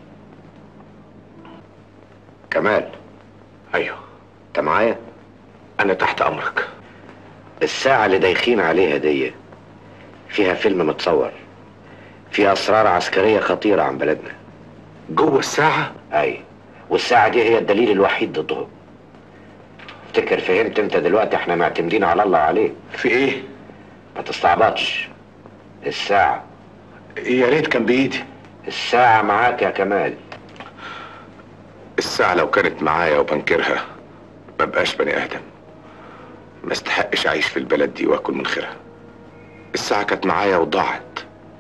كمال ايوه انت معايا انا تحت امرك الساعه اللي دايخين عليها دي فيها فيلم متصور فيها اسرار عسكريه خطيره عن بلدنا جوه الساعه اي والساعه دي هي الدليل الوحيد ضدهم افتكر فهمت انت دلوقتي احنا معتمدين على الله عليك في ايه ما تستعبطش الساعه يا ريت كان بايدي الساعة معاك يا كمال الساعة لو كانت معايا وبنكرها ما بقاش بني آدم ما استحقش أعيش في البلد دي وآكل من خيرها الساعة كانت معايا وضاعت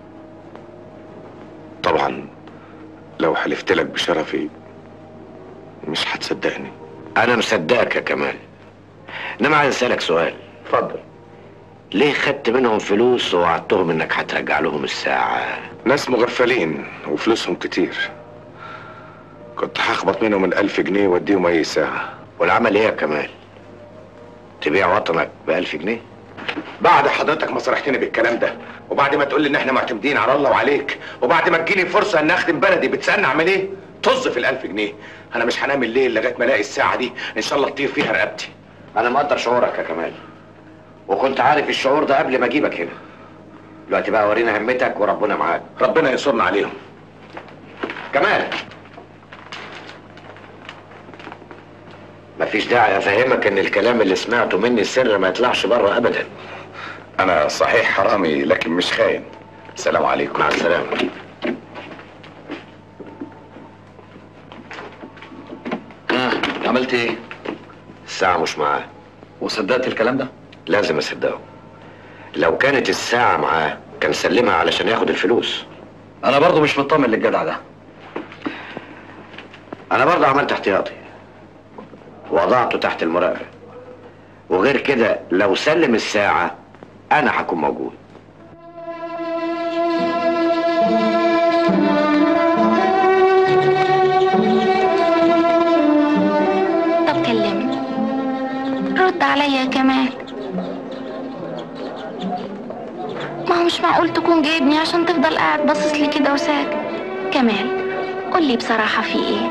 طبعا لو حلفت لك بشرفي مش هتصدقني أنا مصدقك يا كمال إنما عايز أسألك سؤال اتفضل ليه خدت منهم فلوس ووعدتهم إنك هترجع لهم الساعة ناس مغفلين وفلوسهم كتير كنت هخبط منهم الألف جنيه واديهم أي ساعة والعمل إيه يا كمال تبيع وطنك بألف جنيه بعد حضرتك ما صرحتني بالكلام ده وبعد ما تقول لي ان احنا معتمدين على الله وعليك وبعد ما تجيلي فرصه ان اخدم بلدي بتسالني اعمل ايه طز في الألف جنيه انا مش هنام الليل لغايه ما الاقي الساعه دي ان شاء الله تطير فيها رقبتي أنا مقدر شعورك يا كمال وكنت عارف الشعور ده قبل ما أجيبك هنا دلوقتي بقى ورينا همتك وربنا معاك ربنا ينصرنا عليهم كمال مفيش داعي افهمك ان الكلام اللي سمعته مني السر ما يطلعش بره ابدا انا صحيح حرامي لكن مش خاين السلام عليكم مع السلامه ها عملت ايه الساعه مش معاه وصدقت الكلام ده لازم اصدقه لو كانت الساعه معاه كان سلمها علشان ياخد الفلوس انا برضو مش مطمن للجدع ده انا برضه عملت احتياطي وضعته تحت المراقبه وغير كده لو سلم الساعه انا هكون موجود طب كلمني رد عليا يا كمال ما هو مش معقول تكون جايبني عشان تفضل قاعد باصص لي كده وساكت كمال قولي بصراحة في ايه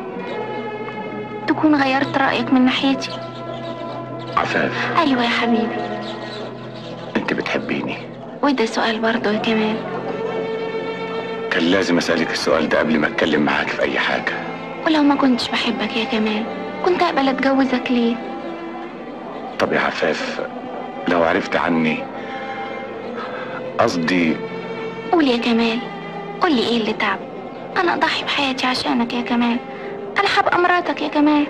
تكون غيرت رأيك من ناحيتي عفاف ايوه يا حبيبي انت بتحبيني وده سؤال برضه يا كمال كان لازم اسالك السؤال ده قبل ما اتكلم معاك في اي حاجه ولو ما كنتش بحبك يا كمال كنت اقبل اتجوزك ليه طب يا عفاف لو عرفت عني قصدي قول يا كمال قولي ايه اللي تعب انا اضحي بحياتي عشانك يا كمال انا هبقى مراتك يا كمال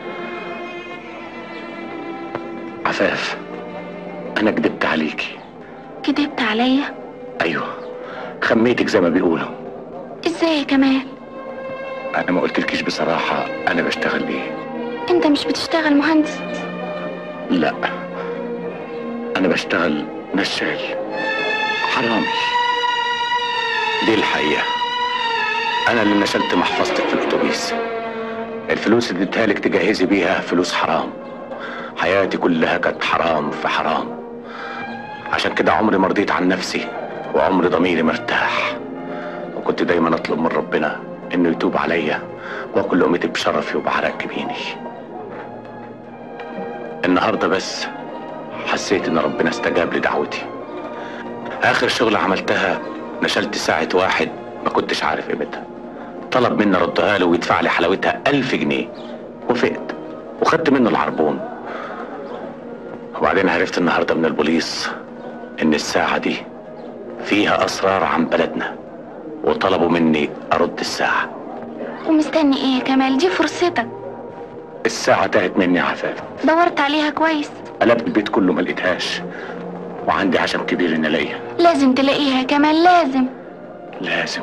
عفاف انا كدبت عليكي كدبت عليا ايوه خميتك زي ما بيقولوا ازاي يا كمال انا ما قلتلكيش بصراحه انا بشتغل ايه انت مش بتشتغل مهندس لا انا بشتغل نشال حرامي دي الحقيقه انا اللي نشلت محفظتك في الاتوبيس الفلوس اللي اديتها لك تجهزي بيها فلوس حرام حياتي كلها كانت حرام في حرام عشان كده عمري ما رضيت عن نفسي وعمري ضميري مرتاح وكنت دايما اطلب من ربنا انه يتوب عليا واكل لقمتي بشرفي وبعرق جبيني النهارده بس حسيت ان ربنا استجاب لدعوتي اخر شغلة عملتها نشلت ساعة واحد ما كنتش عارف قيمتها طلب مني ردها له ويدفع لي حلاوتها ألف جنيه وافقت وخدت منه العربون وبعدين عرفت النهارده من البوليس ان الساعة دي فيها اسرار عن بلدنا وطلبوا مني ارد الساعة ومستني ايه يا كمال دي فرصتك الساعة تاهت مني يا عفاف دورت عليها كويس قلبت البيت كله ما لقيتهاش وعندي عشم كبير ان الاقيها لازم تلاقيها يا كمال لازم لازم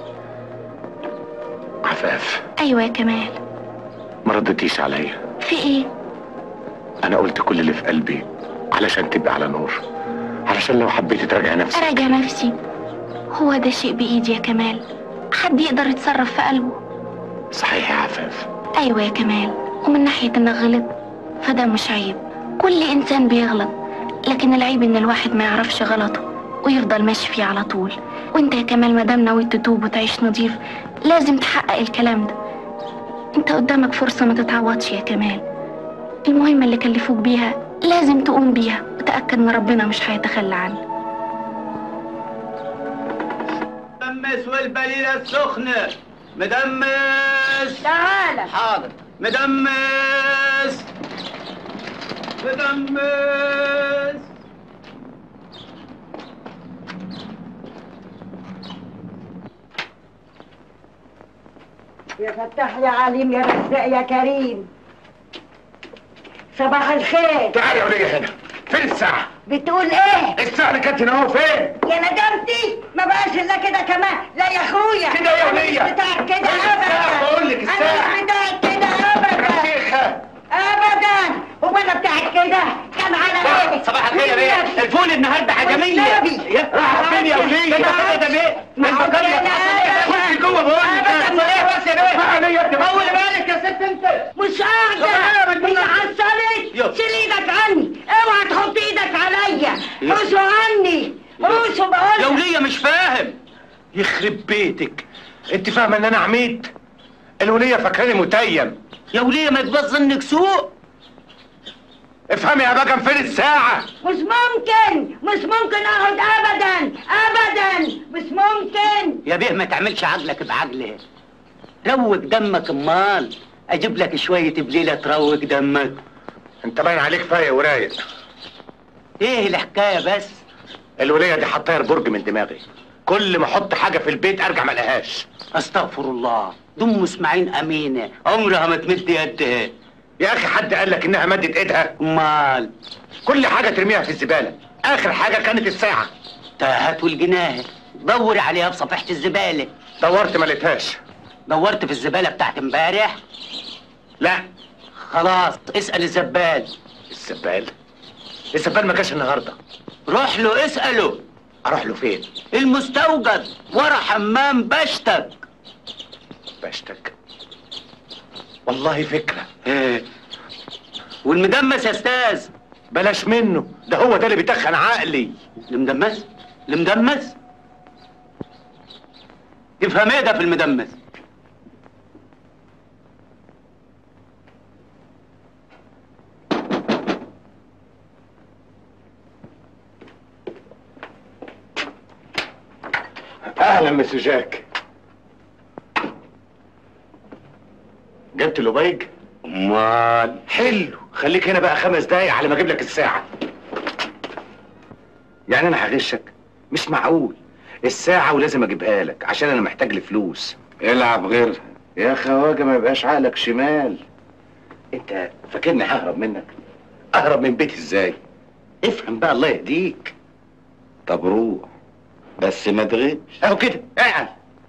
عفاف ايوه يا كمال ما ردتيش عليا في ايه انا قلت كل اللي في قلبي علشان تبقى على نور علشان لو حبيتي تراجعي نفسك اراجع نفسي هو ده شيء بايدي يا كمال حد يقدر يتصرف في قلبه صحيح يا عفاف ايوه يا كمال ومن ناحيه انك غلط فده مش عيب كل انسان بيغلط لكن العيب ان الواحد ما يعرفش غلطه ويفضل ماشي فيه على طول وانت يا كمال مادام نويت تتوب وتعيش نضيف لازم تحقق الكلام ده انت قدامك فرصه ما تتعوضش يا كمال المهمه اللي كلفوك بيها لازم تقوم بيها وتاكد ان ربنا مش هيتخلى عنك مدمس والبليلة السخنة مدمس تعالى حاضر مدمس مدمس يا فتاح يا عليم يا رزاق يا كريم صباح الخير تعالي يا وليه هنا فين الساعة؟ بتقول ايه الساعة اللي كانت هنا اهو فين؟ يا ندمتي ما بقاش الا كده كمان لا يا اخويا كده يا أنا مش ولية. بتاعك كده فين الساعة؟ ابدا بقول لك انا الساعة. مش بتاعك كده ابدا يا شيخة ابدا هو انا بتاعك كده كان على ايه صباح الخير يا بيه الفول النهارده حجميه والنبي. يا- راح فين يا وليه كده كده ده بيه ما هو المكان كده يا أبداً. خش جوه بقول لك أبداً. ايه بس يا بيه ما عليا يا ابني طول بالك يا ست انت مش قاعدة هي حصلت شيل ايدك عني اوعى تحط ايدك عليا روسوا عني روسوا بقول يا وليه مش فاهم يخرب بيتك انت فاهمة ان انا عميد؟ الولية فاكراني متيم يا وليه ما تبص انك سوق افهمي يا بجم فين الساعة؟ مش ممكن مش ممكن اقعد ابدا ابدا مش ممكن يا بيه ما تعملش عقلك بعقله روق دمك امال اجيب لك شويه بليله تروق دمك انت باين عليك فايق ورايق ايه الحكايه بس الولية دي حطاها برج من دماغي كل ما احط حاجة في البيت ارجع ما الاقيهاش استغفر الله دم اسماعيل امينه عمرها ما تمد يدها يا اخي حد قال لك انها مدت ايدها امال كل حاجة ترميها في الزبالة اخر حاجة كانت الساعة تاهت والجناها دوري عليها في صفيحه الزباله دورت ما لقيتهاش دورت في الزباله بتاعت امبارح لا خلاص اسال الزبال الزبال الزبال ما جاش النهارده روح له اساله اروح له فين المستوجد ورا حمام بشتك بشتك والله فكرة ايه والمدمس يا استاذ بلاش منه ده هو ده اللي بيتخن عقلي المدمس المدمس تفهم ايه ده في المدمس اهلا مس جاك جبت لبيج امال حلو خليك هنا بقى خمس دقايق على ما اجيب لك الساعة يعني انا هغشك مش معقول الساعة ولازم اجيبها لك عشان انا محتاج لفلوس العب غيرها يا خواجة ما يبقاش عقلك شمال انت فاكرني ههرب منك اهرب من بيتي ازاي افهم بقى الله يهديك طب روح بس ما تغيبش اهو كده اقعد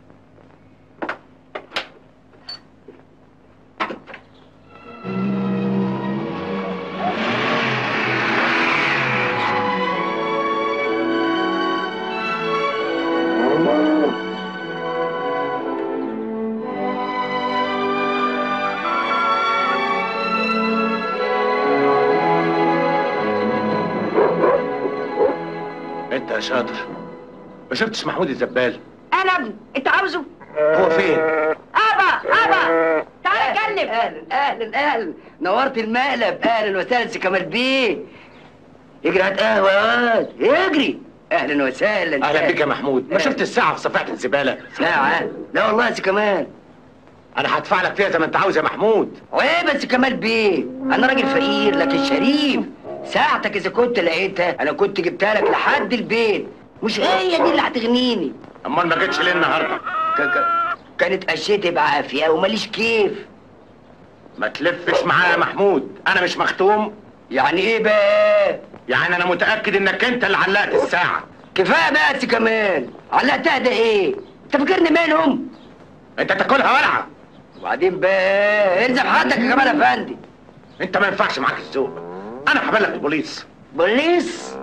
انت يا شاطر ما شفتش محمود الزبال انا ابني انت عاوزه هو فين ابا ابا تعالى اتكلم اهلا اهلا اهلا نورت المقلب اهلا وسهلا سي كمال بيه اجري هات قهوه يا واد اجري اهلا وسهلا اهلا بك يا محمود ما شفت الساعة في صفيحة الزبالة ساعة لا والله يا سي كمال انا هدفع لك فيها زي ما انت عاوز يا محمود وايه بس كمال بيه انا راجل فقير لكن شريف ساعتك اذا كنت لقيتها انا كنت جبتها لك لحد البيت مش هي دي اللي هتغنيني امال ما جيتش ليه النهارده ك- ك- كانت قشيتي بعافيه وماليش كيف ما تلفش معايا يا محمود انا مش مختوم يعني ايه بقى يعني انا متاكد انك انت اللي علقت الساعه كفايه بقى يا سي كمال علقتها ده ايه انت فاكرني منهم انت تاكلها ورعه وبعدين بقى الزم حدك يا كمال يا فندم انت ما ينفعش معاك الذوق انا هبلغ البوليس بوليس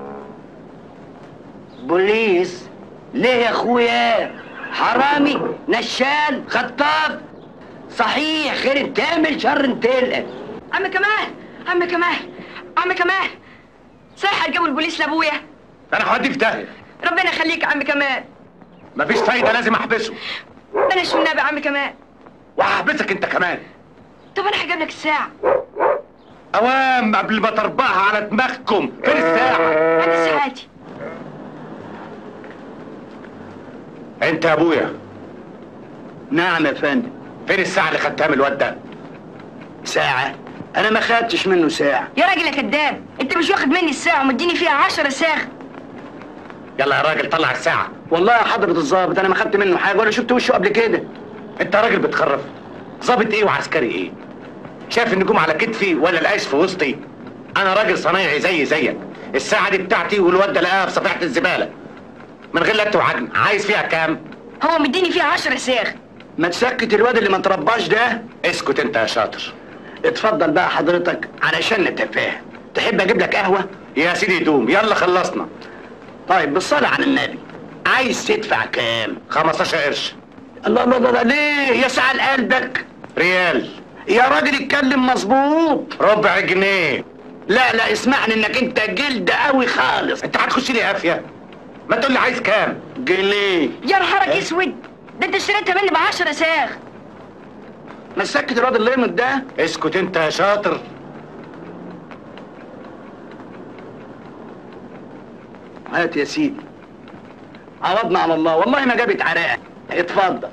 بوليس ليه يا اخويا حرامي نشال خطاف صحيح خير تعمل شر تلقى عم كمال عم كمال عم كمال صح هتجيبوا البوليس لابويا انا هوديه في داهيه ربنا يخليك يا عم كمال مفيش فايده لازم احبسه بلاش والنبي يا عم كمال وهحبسك انت كمان طب انا هجيب لك الساعه اوام قبل ما تربعها على دماغكم فين الساعه هات ساعتي انت يا ابويا نعم يا فندم فين الساعه اللي خدتها من الواد ده ساعة أنا ما خدتش منه ساعة يا راجل يا كداب انت مش واخد مني الساعه ومديني فيها عشرة ساغ يلا يا راجل طلع الساعه والله يا حضرة الظابط أنا ما خدت منه حاجة ولا شفت وشه قبل كده انت راجل بتخرف ظابط ايه وعسكري ايه شايف النجوم على كتفي ولا القيس في وسطي انا راجل صنايعي زي زيك الساعه دي بتاعتي والواد ده لقاها في صفيحه الزباله من غير لت وعجن عايز فيها كام هو مديني فيها عشرة ساغ ما تسكت الواد اللي ما ترباش ده اسكت انت يا شاطر اتفضل بقى حضرتك علشان نتفاهم تحب اجيب لك قهوه يا سيدي دوم يلا خلصنا طيب بالصلاه على النبي عايز تدفع كام 15 قرش الله الله الله ليه يسعى قلبك ريال يا راجل اتكلم مظبوط ربع جنيه لا لا اسمعني انك انت جلد قوي خالص انت هتخش لي قافيه ما تقول لي عايز كام جنيه يا نهارك اسود ده انت اشتريتها مني ب 10 ساغ ما تسكت الواد الليمت ده اسكت انت يا شاطر هات يا سيدي عوضنا على الله والله ما جابت عراق اتفضل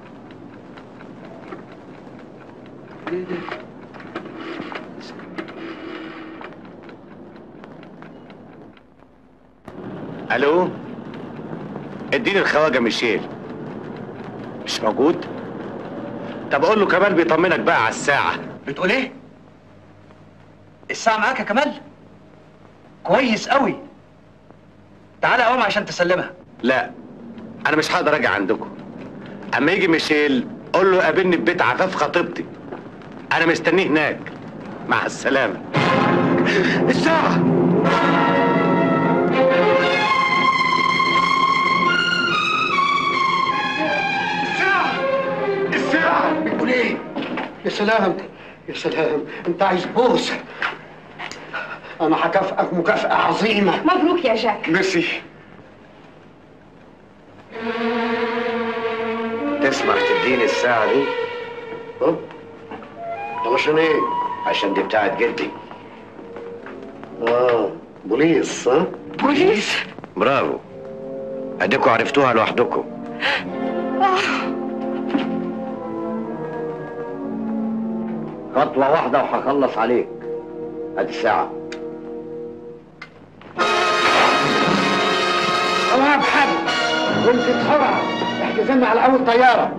الو اديني الخواجه ميشيل مش موجود طب قول له كمان بيطمنك بقى على الساعه بتقول ايه؟ الساعة معاك يا كمال؟ كويس قوي تعالى قوم عشان تسلمها لا انا مش هقدر اجي عندكم اما يجي ميشيل قول له قابلني في بيت عفاف خطيبتي انا مستنيه هناك مع السلامه الساعه الساعة بتقول ايه؟ يا سلام يا سلام انت عايز بوسة انا هكافئك مكافأة عظيمة مبروك يا جاك ميرسي تسمح تديني الساعة دي؟ طب علشان ايه؟ عشان دي بتاعت جدي اه بوليس ها؟ بوليس برافو اديكوا عرفتوها لوحدكم خطوة واحدة وهخلص عليك ادي الساعة الله يا محمد وانت بسرعة احجز لنا على اول طيارة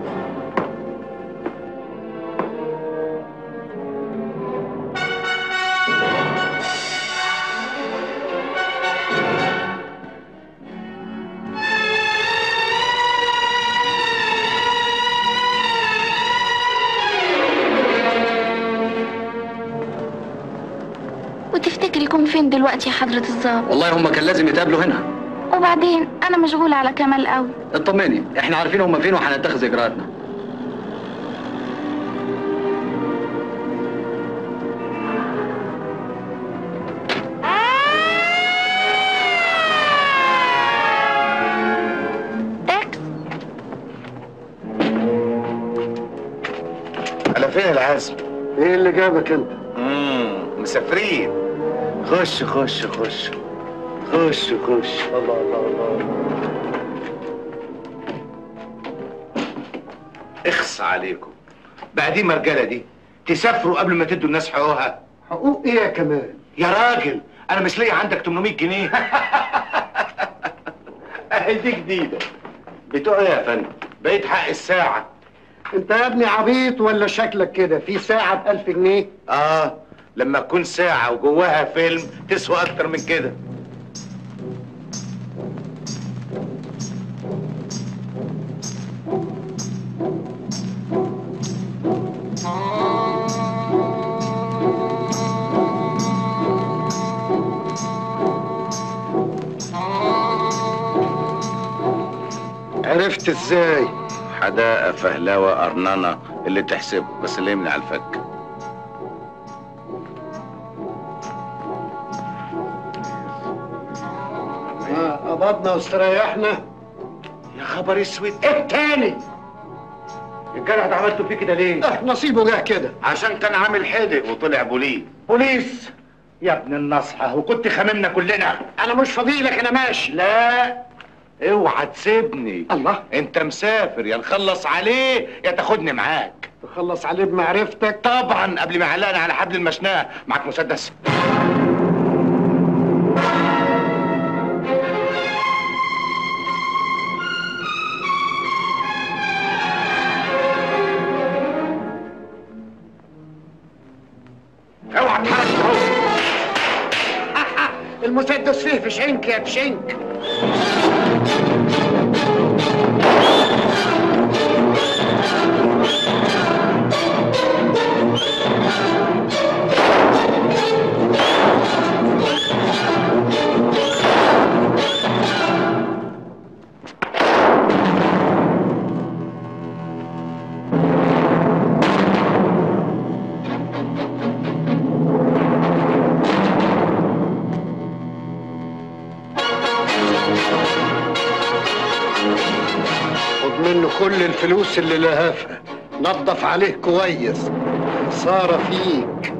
وتفتكر يكون فين دلوقتي يا حضرة الظابط والله هم كان لازم يتقابلوا هنا وبعدين انا مشغولة على كمال قوي اطمني احنا عارفين هم فين وهنتخذ اجراءاتنا تاكس على فين العزم ايه اللي جابك انت؟ امم مسافرين خش خش خش خش خش الله الله الله اخص عليكم بقى دي مرجله دي تسافروا قبل ما تدوا الناس حقوقها حقوق ايه يا كمال؟ يا راجل انا مش لاقي عندك 800 جنيه اهي دي جديده بتوع ايه يا فندم بقيت حق الساعه انت يا ابني عبيط ولا شكلك كده في ساعة بألف جنيه؟ اه لما تكون ساعه وجواها فيلم تسوى اكتر من كده عرفت ازاي؟ حداقه فهلاوه قرنانه اللي تحسبه بس اللي يمنع الفك اه قبضنا واستريحنا يا خبر اسود ايه تاني الجرح ده عملته فيه كده ليه اه نصيبه جه كده عشان كان عامل حدق وطلع بوليس بوليس يا ابن النصحة وكنت خاممنا كلنا انا مش فضيلك انا ماشي لا اوعى تسيبني الله انت مسافر يا نخلص عليه يا تاخدني معاك تخلص عليه بمعرفتك طبعا قبل ما يعلقنا على حبل المشنقة معاك مسدس في شنك يا بشنك خد منه كل الفلوس اللي لهفها نظف عليه كويس خسارة فيك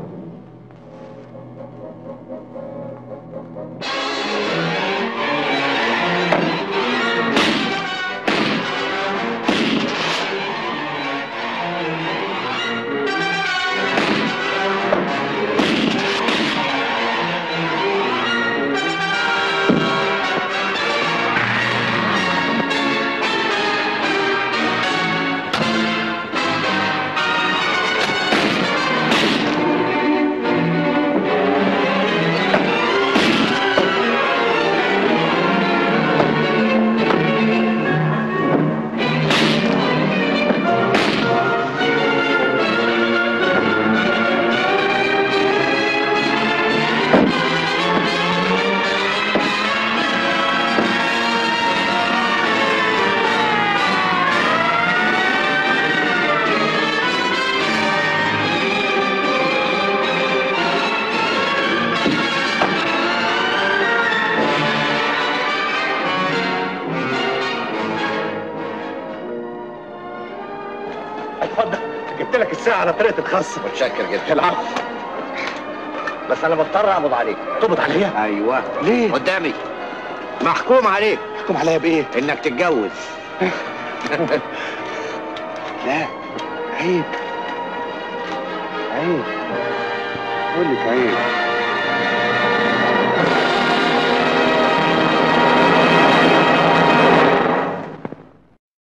اتفضل جبت لك الساعه على طريقه الخاصه متشكر جدا العفو بس انا مضطر اقبض عليك تقبض عليا ايوه ليه قدامي محكوم عليك محكوم عليا بايه انك تتجوز لا عيب عيب بقول لك عيب